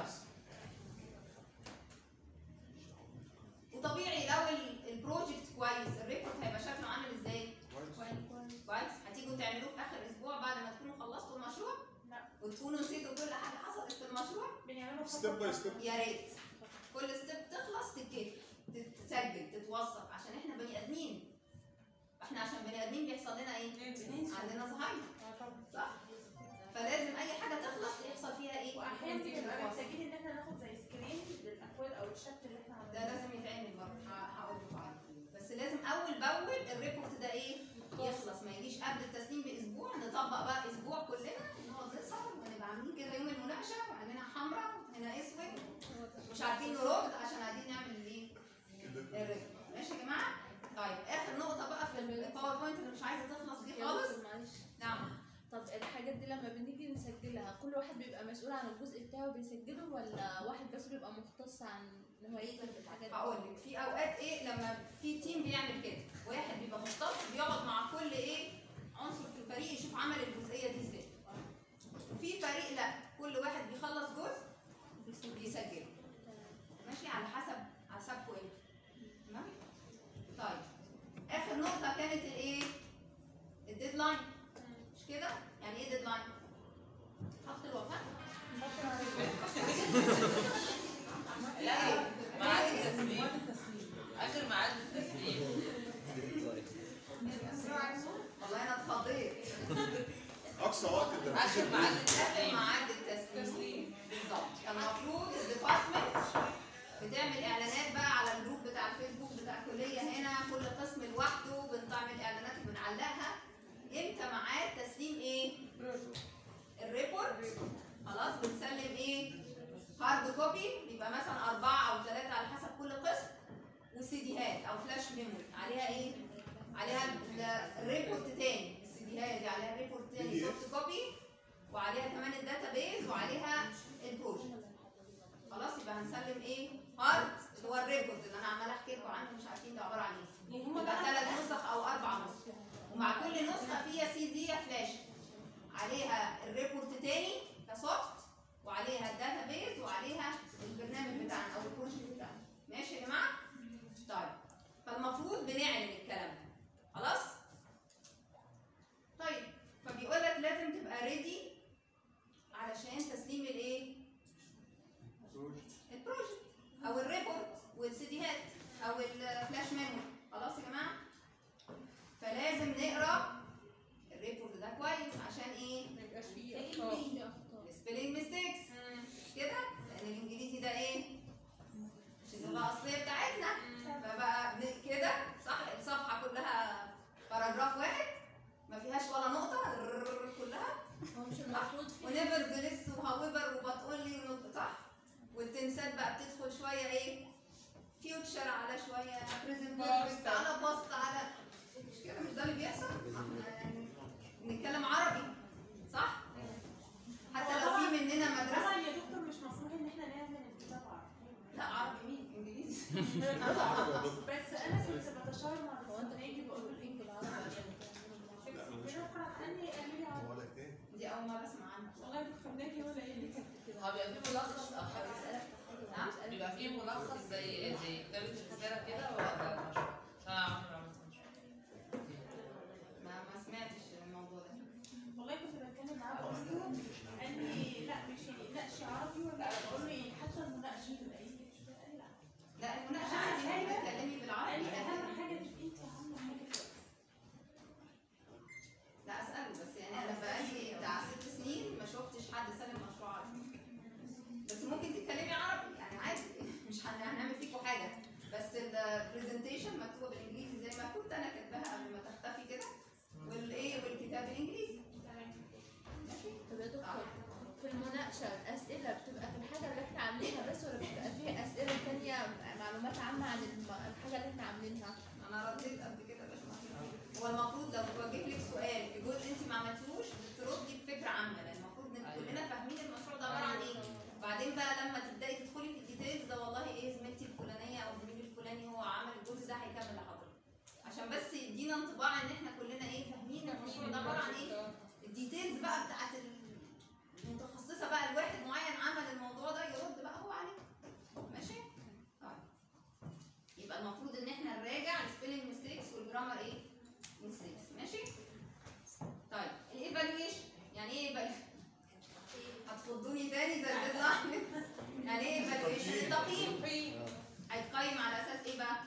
B: وطبيعي لو ال- البروجكت كويس الريبورت هيبقى شكله عامل ازاي كويس هتيجوا تعملوه في اخر اسبوع بعد ما تكونوا خلصتوا المشروع
G: لا.
B: وتكونوا نسيتوا كل حاجه حصلت في المشروع
G: بنعمله
E: ستيب باي ستيب
B: يا ريت كل ستيب تخلص تتكتب تت- تتسجل تتوثق عشان احنا بني ادمين احنا عشان بني ادمين بيحصل لنا ايه؟ عندنا زهايمر صح؟ فلازم اي حاجه تخلص يحصل فيها ايه؟
G: واحيانا بنبقى
B: تتوثق.
G: محتاجين ان احنا ناخد زي سكرين للاكواد او الشكل اللي احنا
B: ده
G: عاملينه
B: لازم يتعمل برضه ه- هقول لكم عليه بس لازم اول باول الريبورت ده ايه؟ يخلص ما يجيش قبل التسليم باسبوع نطبق بقى اسبوع كلنا نقعد نسهر ونبقى عاملين كده يوم المناقشه وعندنا حمراء وهنا اسود مش عارفين نرد عشان قاعدين نعمل الايه؟ الريبورت ماشي يا جماعه؟ طيب اخر نقطه بقى في الباوربوينت اللي مش عايزه تخلص دي
H: يا
B: خالص
H: دكتور معلش
B: نعم
H: طب الحاجات دي لما بنيجي نسجلها كل واحد بيبقى مسؤول عن الجزء بتاعه بيسجله ولا واحد بس بيبقى مختص عن ان هو يكتب الحاجات دي؟
B: هقول لك في اوقات ايه لما في تيم بيعمل كده واحد بيبقى مختص بيقعد مع كل ايه عنصر في الفريق يشوف عمل الجزئيه دي ازاي وفي فريق لا كل واحد بيخلص جزء بيسجله ماشي على حسب حسبكم انتوا تمام طيب اخر نقطه كانت الايه الديدلاين مش كده يعني ايه ديدلاين خط الوفاه
D: لا ميعاد التسليم اخر ميعاد التسليم
B: والله انا اتخضيت
E: اقصى وقت التنفيذ
D: اخر ميعاد
B: اخر
D: التسليم
B: ميعاد التسليم بالظبط كان المفروض الديبارتمنت بتعمل اعلانات بقى على الجروب بتاع الفيسبوك بتاع الكليه هنا كل قسم لوحده بنعمل اعلانات بنعلقها امتى ميعاد تسليم ايه؟ الريبورت خلاص بنسلم ايه؟ هارد كوبي بيبقى مثلا أربعة أو ثلاثة على حسب كل قسم وسيديهات أو فلاش ميموري عليها ايه؟ عليها ال- الريبورت تاني السيديهات دي عليها ريبورت تاني سوفت كوبي وعليها كمان الداتا بيز وعليها البروجكت خلاص يبقى هنسلم ايه؟ هارد اللي هو الريبورت اللي انا عماله احكي لكم عنه مش عارفين ده عباره عن ايه
G: يعني هما
B: يبقى
G: بقى
B: ثلاث نسخ او اربع نسخ ومع كل نسخه فيها سي دي فلاش عليها الريبورت تاني كسوفت وعليها الداتا بيز وعليها البرنامج بتاعنا او البروجكت بتاعنا ماشي يا جماعه طيب فالمفروض بنعلن الكلام ده خلاص طيب فبيقول لك لازم تبقى ريدي علشان تسليم الايه البروجكت او الريبورت والسيديهات او الفلاش ميموري خلاص يا جماعه فلازم نقرا الريبورت ده كويس عشان ايه
H: ما يبقاش فيه
B: فيه
H: اخطاء
B: فيه
H: فيه اخطاء
B: السبيلنج ميستيكس كده لان الانجليزي ده ايه مش اللغه الاصليه بتاعتنا فبقى ن- كده صح الصفحه كلها باراجراف واحد ما فيهاش ولا نقطه الرررر كلها
H: هو مش المفروض فيه
B: ونيفر بلس وهاويفر وبتقولي صح والتنسات بقى بتدخل شويه ايه فيوتشر على شويه بريزنت بيرفكت على باست على مش كده مش ده اللي بيحصل احنا يعني بنتكلم عربي صح حتى لو في مننا مدرسه
G: طبعا يا دكتور مش مفروض ان احنا نعمل الكتاب عربي
B: لا عربي مين انجليزي
G: بس انا كنت بتشاور مع ناجي ولا ايه اللي كانت كده
D: هو بيبقى فيه ملخص او حاجه
B: نعم
D: بيبقى فيه ملخص زي زي كتابة الرسالة كده ولا المشروع؟ عشان أنا عمري ما عملت مشروع.
B: ما ما سمعتش الموضوع ده
G: والله كنت بتكلم معاه بقول له قال لي لا مش نقش عربي ولا بقول له إيه، حتى المناقشه تبقى انجلش قال لي لا
B: لا المناقشه عادي ممكن تتكلمي
G: قال
B: بالعربي
G: لي اهم
B: لكن-
G: حاجه تبقي انت عامله حاجه كويسه
B: لا اساله بس يعني انا بقالي بتاع ست سنين ما شفتش حد سلم مشروع عربي بس ممكن تتكلمي عربي يعني عادي مش هن- هنعمل فيكوا حاجه بس البرزنتيشن مكتوبه بالانجليزي زي ما كنت انا كاتباها قبل ما تختفي كده والايه والكتاب بالانجليزي ماشي
H: طب يا دكتور في المناقشة الأسئلة بتبقى في الحاجة اللي احنا عاملينها بس ولا بتبقى فيها أسئلة تانية معلومات عامة عن الم- الحاجة اللي احنا عاملينها؟
B: انا رديت قبل كده يا باشمهندس هو المفروض لو توجه لك سؤال في جزء انت ما عملتوش بتردي بفكره عامه لان المفروض ان كلنا فاهمين المشروع ده عباره عن ايه بعدين بقى لما تبداي تدخلي في الديتيلز ده والله ايه زميلتي الفلانيه او زميلي الفلاني هو عمل الجزء ده هيكمل لحضرتك عشان بس يدينا انطباع ان احنا كلنا ايه فاهمين المشروع ده عباره عن ايه الديتيلز بقى بتاعت المتخصصه بقى الواحد معين عمل الموضوع ده يرد بقى هو عليه ماشي طيب يبقى المفروض ان احنا نراجع السبيلنج ميستيكس والجرامر ايه ميستيكس ماشي طيب الايفالويشن يعني ايه ايفالويشن هتفضوني تاني زي الديدلاين يعني ايه ايفالويشن التقييم هيتقيم على اساس ايه بقى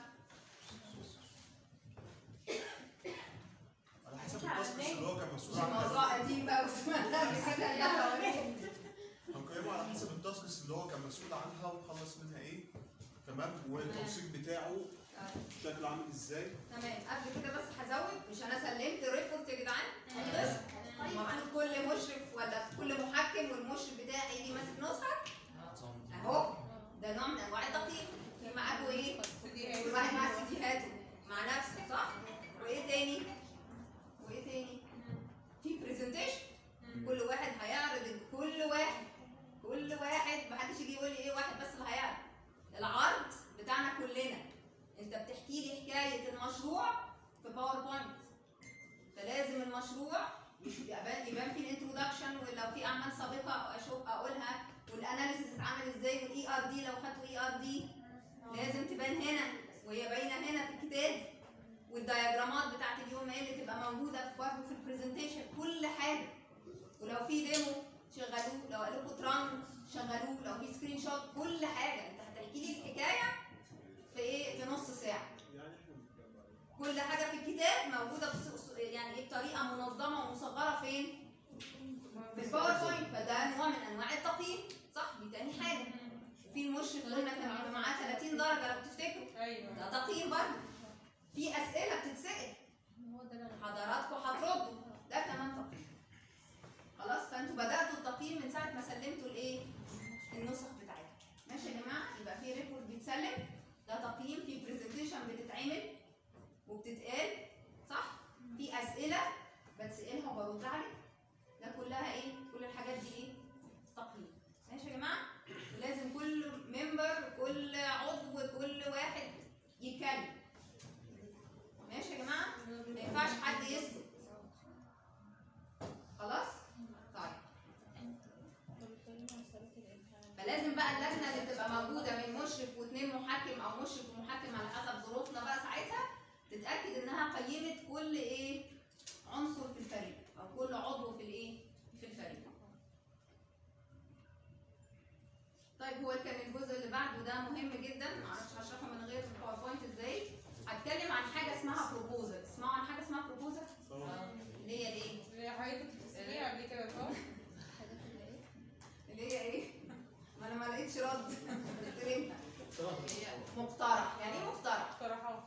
E: على حسب التاسكس اللي هو كان مسؤول
B: مش
E: عنها
B: موضوع قديم بقى وسمعنا قبل كده يلا وريني.
E: هنقيمه على حسب التاسكس اللي هو كان مسؤول عنها وخلص منها ايه تمام والتوثيق بتاعه شكله عامل ازاي
B: تمام قبل كده بس هزود مش انا سلمت ريبورت يا جدعان خلص المفروض كل مشرف ولا كل محكم والمشرف بتاعي يجي ماسك نسخه اهو ده نوع من انواع التقييم في معاكوا ايه؟ كل واحد معاه سيديهاته مع نفسه صح؟ وايه تاني؟ وايه تاني؟ في برزنتيشن كل واحد هيعرض كل واحد كل واحد محدش يجي يقول لي ايه واحد بس اللي هيعرض العرض بتاعنا كلنا انت بتحكي لي حكايه المشروع في باوربوينت فلازم المشروع يبان يبان فيه الانترودكشن ولو في اعمال سابقه اشوف اقولها والاناليسيس اتعمل ازاي والاي ار دي لو خدتوا اي ار دي لازم تبان هنا وهي باينه هنا في الكتاب والدياجرامات بتاعت اليوم هي اللي تبقى موجوده في برضه في البرزنتيشن كل حاجه ولو في ديمو شغلوه لو قالوا لكم تران شغلوه لو في سكرين شوت كل حاجه انت هتحكي لي الحكايه في ايه في نص ساعه كل حاجه في الكتاب موجوده بص- يعني ايه بطريقه منظمه ومصغره فين في الباوربوينت فده نوع من انواع التقييم صح دي تاني حاجه في المشرف قلنا كان بيبقى معاه 30 درجه لو تفتكروا
D: ايوه
B: ده تقييم برضه في اسئله بتتسال
H: هو ده اللي أنا
B: حضراتكم هتردوا ده كمان تقييم خلاص فانتوا بداتوا التقييم من ساعه ما سلمتوا الايه النسخ بتاعتكم ماشي يا جماعه يبقى في ريبورت بيتسلم ده تقييم في برزنتيشن بتتعمل وبتتقال صح في اسئله بتسالها وبرد عليها ده كلها ايه كل الحاجات دي ايه تقييم ماشي يا جماعه ولازم كل ممبر كل عضو كل واحد يتكلم ماشي يا جماعه ما ينفعش حد يسكت خلاص طيب فلازم بقى اللجنه اللي تبقى موجوده من مشرف واثنين محكم او مشرف ومحكم على حسب ظروفنا بقى ساعتها تتاكد انها قيمت كل ايه عنصر في الفريق او كل عضو في الايه في الفريق طيب هو كان الجزء اللي بعده ده مهم جدا معرفش هشرحه من غير الباوربوينت ازاي هتكلم عن حاجه اسمها بروبوزل تسمعوا عن حاجه اسمها بروبوزل اللي هي الايه
D: اللي حضرتك كنت بتسأليها قبل كده صح؟
B: اللي هي ايه ما انا ما لقيتش رد استلمها
D: هي
B: مقترح يعني ايه مقترح
D: اقتراحات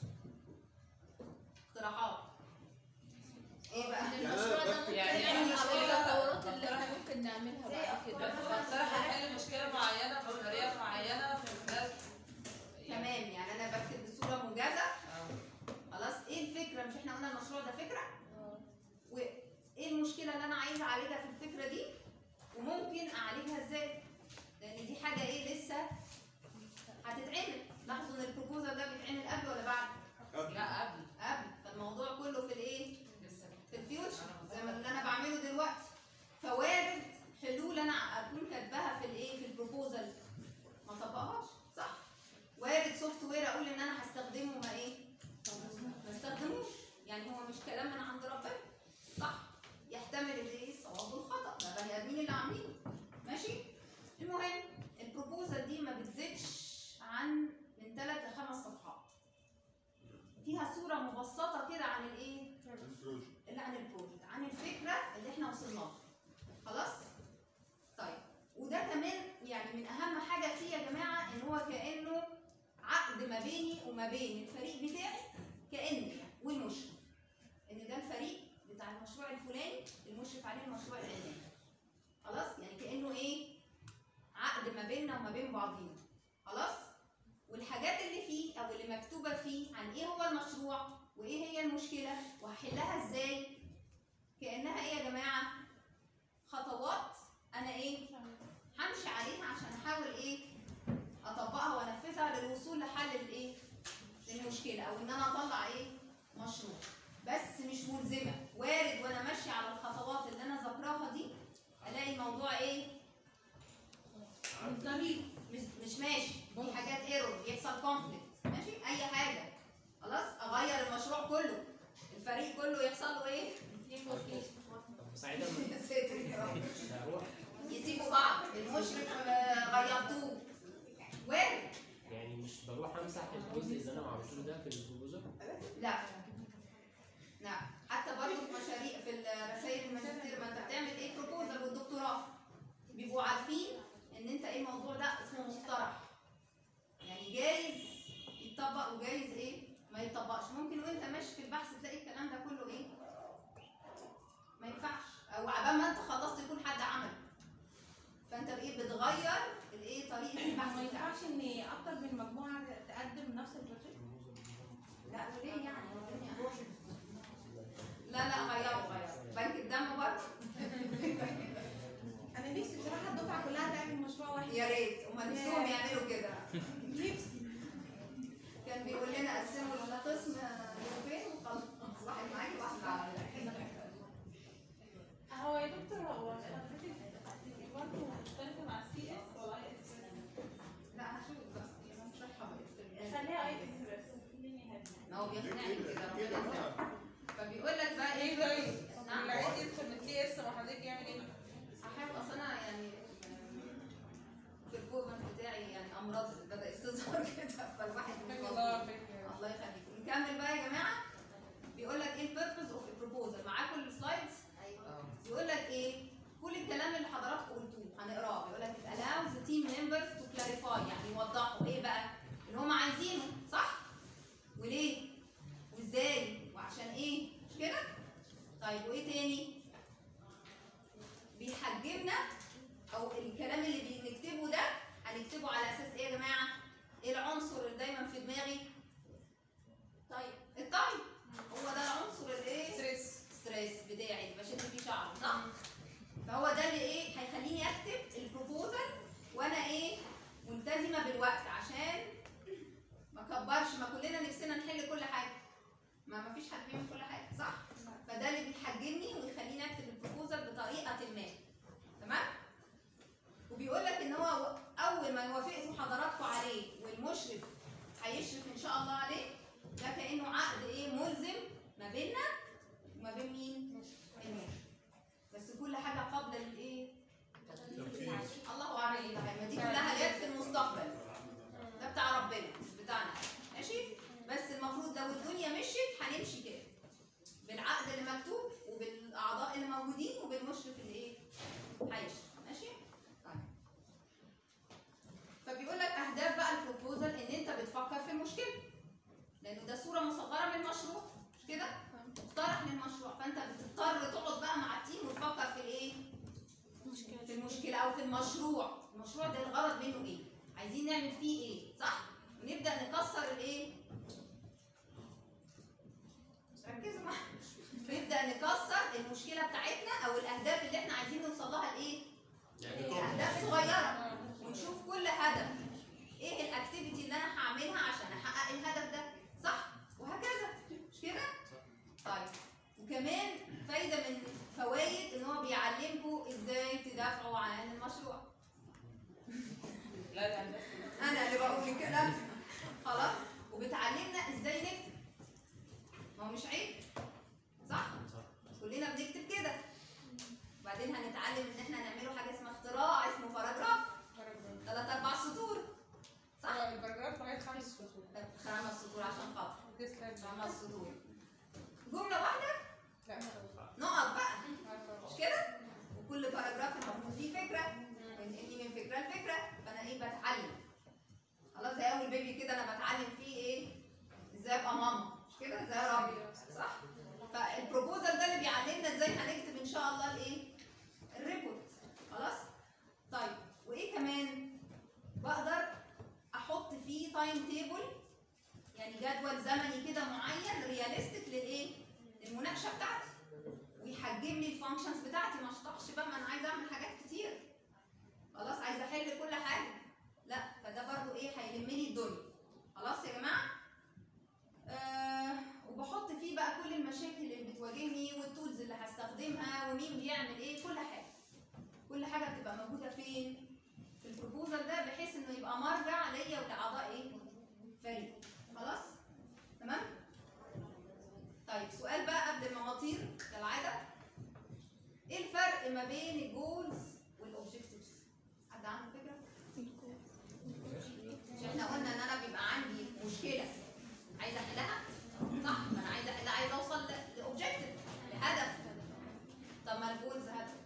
B: اقتراحات ايه بقى
H: إن المشروع ده ممكن
D: يعني
H: يعمل
D: إحنا
H: على
D: مشكلة-
H: التطورات اللي احنا ممكن نعملها بعد كده
D: بقترح احل مشكله معينه بطريقه معينه في خلال
B: تمام يعني انا بكتب بصوره موجزه
D: آه.
B: خلاص ايه الفكره مش احنا قلنا المشروع ده فكره
H: آه.
B: وايه المشكله اللي انا عايزه اعالجها في الفكره دي وممكن اعالجها ازاي لان دي حاجه ايه لسه هتتعمل لاحظوا ان البروبوزال ده بيتعمل قبل ولا بعد
D: لا قبل
B: قبل فالموضوع كله في الايه
D: لسه
B: في الفيوتشر زي ما اللي انا بعمله دلوقتي فوارد حلول بيني وما بين الفريق بتاعي كأن والمشرف ان ده الفريق بتاع المشروع الفلاني المشرف عليه المشروع العلاني خلاص يعني كأنه ايه عقد ما بيننا وما بين بعضينا خلاص والحاجات اللي فيه او اللي مكتوبه فيه عن ايه هو المشروع وايه هي المشكله وهحلها ازاي كانها ايه يا جماعه خطوات انا ايه همشي عليها عشان احاول ايه اطبقها وانفذها للوصول لحل الايه للمشكله او ان انا اطلع ايه مشروع بس مش ملزمه وارد وانا ماشيه على الخطوات اللي انا ذاكراها دي الاقي الموضوع ايه مش مش ماشي في حاجات ايرور بيحصل كونفليكت ماشي اي حاجه خلاص اغير المشروع كله الفريق كله يحصل له ايه
I: طب ساعتها
B: يا ساتر يا رب
I: هروح
B: يسيبوا بعض المشرف آه، غيرتوه وارد
I: يعني مش بروح امسح الجزء اللي انا عملته ده في البروبوزل
B: لا لا حتى برضه في مشاريع في الرسائل الماجستير ما انت بتعمل ايه بروبوزل والدكتوراه بيبقوا عارفين ان انت ايه الموضوع ده اسمه مقترح يعني جايز يتطبق وجايز ايه ما يتطبقش ممكن وانت ماشي في البحث تلاقي الكلام ده كله ايه ما ينفعش او عبال ما انت خلصت يكون حد عمل فانت بايه بتغير الايه طريقه البحث
J: ما
B: بتاعك
J: ينفعش ان اكتر من مجموعه تقدم نفس البروجكت
B: لا وليه يعني لا لا غيروا غيروا بنك الدم برضه
J: انا نفسي بصراحه الدفعه كلها تعمل مشروع واحد
B: يا ريت هما نفسهم يعملوا كده
J: نفسي
B: كان بيقول لنا قسموا القسم يومين وخلاص واحد معاكي واحد معايا
G: هو يا دكتور هو حضرتك برضه مختلفة مع السي اس ولا اي اس
B: لا هشوف بس يعني هشرحها بقى.
G: خليها اي اس بس
B: ما هو بيقنعني كده ربنا يسلمك. فبيقول لك بقى ايه
G: طيب
B: نعم.
G: اللي عايز يدخل من السي اس وحضرتك يعمل ايه؟
B: احاول اصل انا يعني في الفورمات بتاعي يعني امراض بدات تظهر كده فالواحد
G: الله
B: متوتر.
G: يعافيك.
B: الله يخليك نكمل بقى يا جماعه بيقول لك ايه البيربز اوف البروبوزل معاكم السلايدز بيقول لك ايه كل الكلام اللي حضراتكم قلتوه هنقراه بيقول لك it allows the team members to clarify يعني يوضحوا ايه بقى اللي هم عايزينه صح وليه وازاي وعشان ايه مش كده طيب وايه تاني بيحجمنا او الكلام اللي بنكتبه ده هنكتبه على اساس ايه يا جماعه ايه العنصر اللي دايما في دماغي طيب التايم هو ده العنصر الايه
G: ستريس
B: ستريس بتاعي اللي بشد فيه شعري صح فهو ده اللي ايه هيخليني اكتب البروبوزل وانا ايه ملتزمه بالوقت عشان ما اكبرش ما كلنا نفسنا نحل كل حاجه ما ما فيش حد بيعمل كل حاجه صح فده اللي بيحجمني ويخليني اكتب البروبوزل بطريقه ما تمام وبيقول لك ان هو اول ما يوافقوا حضراتكم عليه والمشرف هيشرف ان شاء الله عليه ده كانه عقد ايه ملزم ما بيننا وما بين مين؟ المشرف بس كل حاجه قبل الايه؟
E: تنفيذ.
B: الله اعلم ما دي كلها جت في المستقبل ده بتاع ربنا مش بتاعنا ماشي بس المفروض لو الدنيا مشيت هنمشي كده بالعقد اللي مكتوب وبالاعضاء اللي موجودين وبالمشرف اللي ايه هيشرف ماشي طيب فبيقول لك اهداف بقى البروبوزل ان انت بتفكر في المشكله لانه ده صوره مصغره من المشروع مش كده مقترح للمشروع فانت بتضطر تقعد بقى مع التيم وتفكر في الايه في المشكله او في المشروع المشروع ده الغرض منه ايه عايزين نعمل فيه ايه صح ونبدا نكسر الايه ركزوا معايا نبدا نكسر المشكله بتاعتنا او الاهداف اللي احنا عايزين نوصل لها لايه
E: يعني
B: اهداف صغيره ونشوف كل هدف ايه الاكتيفيتي اللي انا هعملها عشان احقق الهدف ده صح وهكذا مش كده طيب وكمان فايده من فوائد ان هو بيعلمكم ازاي تدافعوا عن المشروع
G: لا ده
B: انا اللي بقول الكلام ده. خلاص وبتعلمنا ازاي نكتب ما هو مش عيب صح كلنا بنكتب كده وبعدين هنتعلم ان احنا نعمله حاجه اسمها اختراع اسمه باراجراف ثلاث اربع سطور صح
G: البرجرات لغايه خمس فصول
B: لا، خمس سطور عشان خاطر
G: تسلم
B: خمس سطور جمله واحده
G: لا
B: نقط بقى مش كده وكل باراجراف المفروض فيه فكره بنقلني من فكره لفكره فانا ايه بتعلم خلاص زي اول بيبي كده انا بتعلم فيه ازاي ابقى ماما مش كده ازاي اربي صح فالبروبوزال ده اللي بيعلمنا ازاي هنكتب ان شاء الله الايه الريبورت خلاص طيب وايه كمان بقدر احط فيه تايم تيبل يعني جدول زمني كده معين رياليستيك للايه للمناقشه بتاعتي ويحجم لي الفانكشنز بتاعتي ما اشطحش بقى ما انا عايزه اعمل حاجات كتير خلاص عايزه احل كل حاجه لا فده برضو ايه هيلم لي الدنيا خلاص يا جماعه آه وبحط فيه بقى كل المشاكل اللي بتواجهني والتولز اللي هستخدمها ومين بيعمل ايه كل حاجه كل حاجه بتبقى موجوده فين في البروبوزال ده بحيث انه يبقى مرجع ليا ولاعضاء ايه فريق خلاص تمام طيب سؤال بقى قبل المواطير كالعاده ايه الفرق ما بين الجولز والاوبجكتيفز حد عنده فكره مش احنا قلنا ان انا بيبقى عندي مشكله عايزه احلها صح ما انا عايزه احلها عايزه اوصل لاوبجكتيف لهدف طب ما الجولز هدف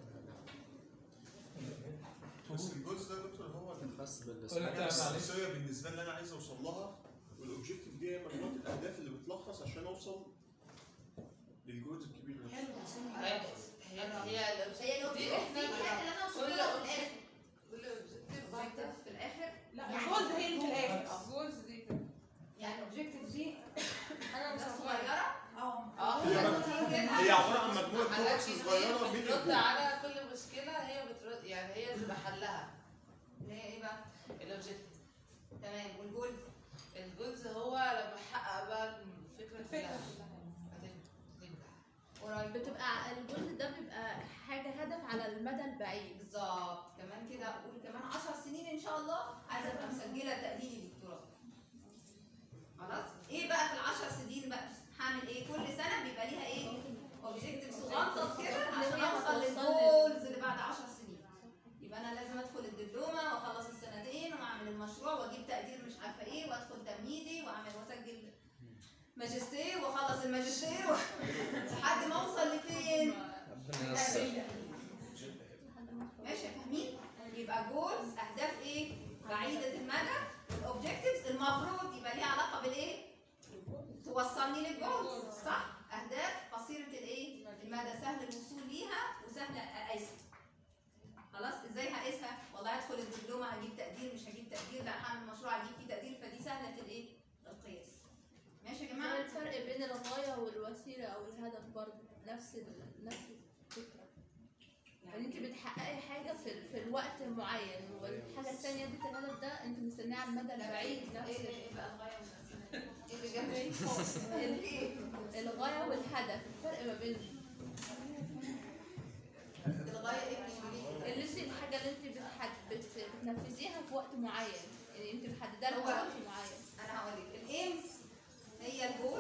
E: بس الجزء ده يا دكتور هو
I: خاص
F: قلت
I: بالسؤال
F: معلش
E: الأساسية بالنسبة لي أنا عايز أوصل لها والأوبجيكتيف دي هي مجموعة الأهداف اللي بتلخص عشان أوصل للجولز الكبير ده
D: هي هي هي
B: هي
D: دي
B: دي
D: احنا
B: الحاجه اللي انا
D: كل
B: وصلت لها في الاخر
D: كل objective
B: objective في الاخر
G: لا الجولز هي اللي في الاخر الجولز دي كده.
B: يعني الاوبجكتيف دي
G: انا
B: ده
G: مصغره
B: صغيره اه
D: اه
E: هي مج- هي عبارة عن مجموعة
D: حاجات
E: توبكس
D: كتير
E: صغيرة من
D: بترد
E: الجول
D: على كل مشكلة هي بترد يعني هي بتبقى حلها
B: اللي هي ايه بقى
D: الاوبجكتيف
B: تمام والجولز
D: الجولز هو لما احقق بقى الفكرة
G: الفكره
D: كلها
G: كلها
D: هتنجح
B: قريب
H: بتبقى الجزء ده بيبقى حاجة هدف على المدى البعيد
B: بالظبط كمان كده اقول كمان 10 سنين ان شاء الله عايزه ابقى مسجله تقديري دكتوراه خلاص ايه بقى في العشر سنين بقى هعمل ايه كل سنه بيبقى ليها ايه اوبجيكتيف صغنطط كده عشان اوصل للجولز اللي بعد 10 سنين يبقى انا لازم ادخل الدبلومه واخلص السنتين واعمل المشروع واجيب تقدير مش عارفه ايه وادخل تمهيدي واعمل واسجل ماجستير واخلص الماجستير و... لحد ما اوصل لفين؟
F: ربنا ييسر
B: ماشي فاهمين؟ يبقى جولز اهداف ايه؟ بعيده المدى الاوبجكتيفز المفروض يبقى ليها علاقه بالايه؟ توصلني للجولز صح؟ اهداف قصيره الايه؟ المدى سهل الوصول ليها وسهل اقيسها خلاص ازاي هقيسها؟ والله هدخل الدبلومه هجيب تقدير مش هجيب تقدير لا هعمل مشروع هجيب فيه تقدير فدي سهله الايه؟ القياس ماشي يا
H: ما
B: جماعه؟
H: الفرق بين الغاية والوسيلة أو الهدف برضه نفس ال... نفس الفكرة يعني انت بتحققي حاجة في, في الوقت معين والحاجة التانية دي الهدف ده انت مستنيه على المدى البعيد نفس
B: ايه
H: ال-
B: ايه بقى الغايه والوسيله؟ ايه اللي جنب الايه؟
H: الغاية والهدف الفرق ما بينهم
B: الغايه ايه بالانجليزي؟
H: اللي انت الحاجة اللي انت بتحد... بت... بتنفذيها في وقت معين يعني انت محددة لها
B: هو-
H: وقت معين
B: انا هقول لك الايمز هي الجول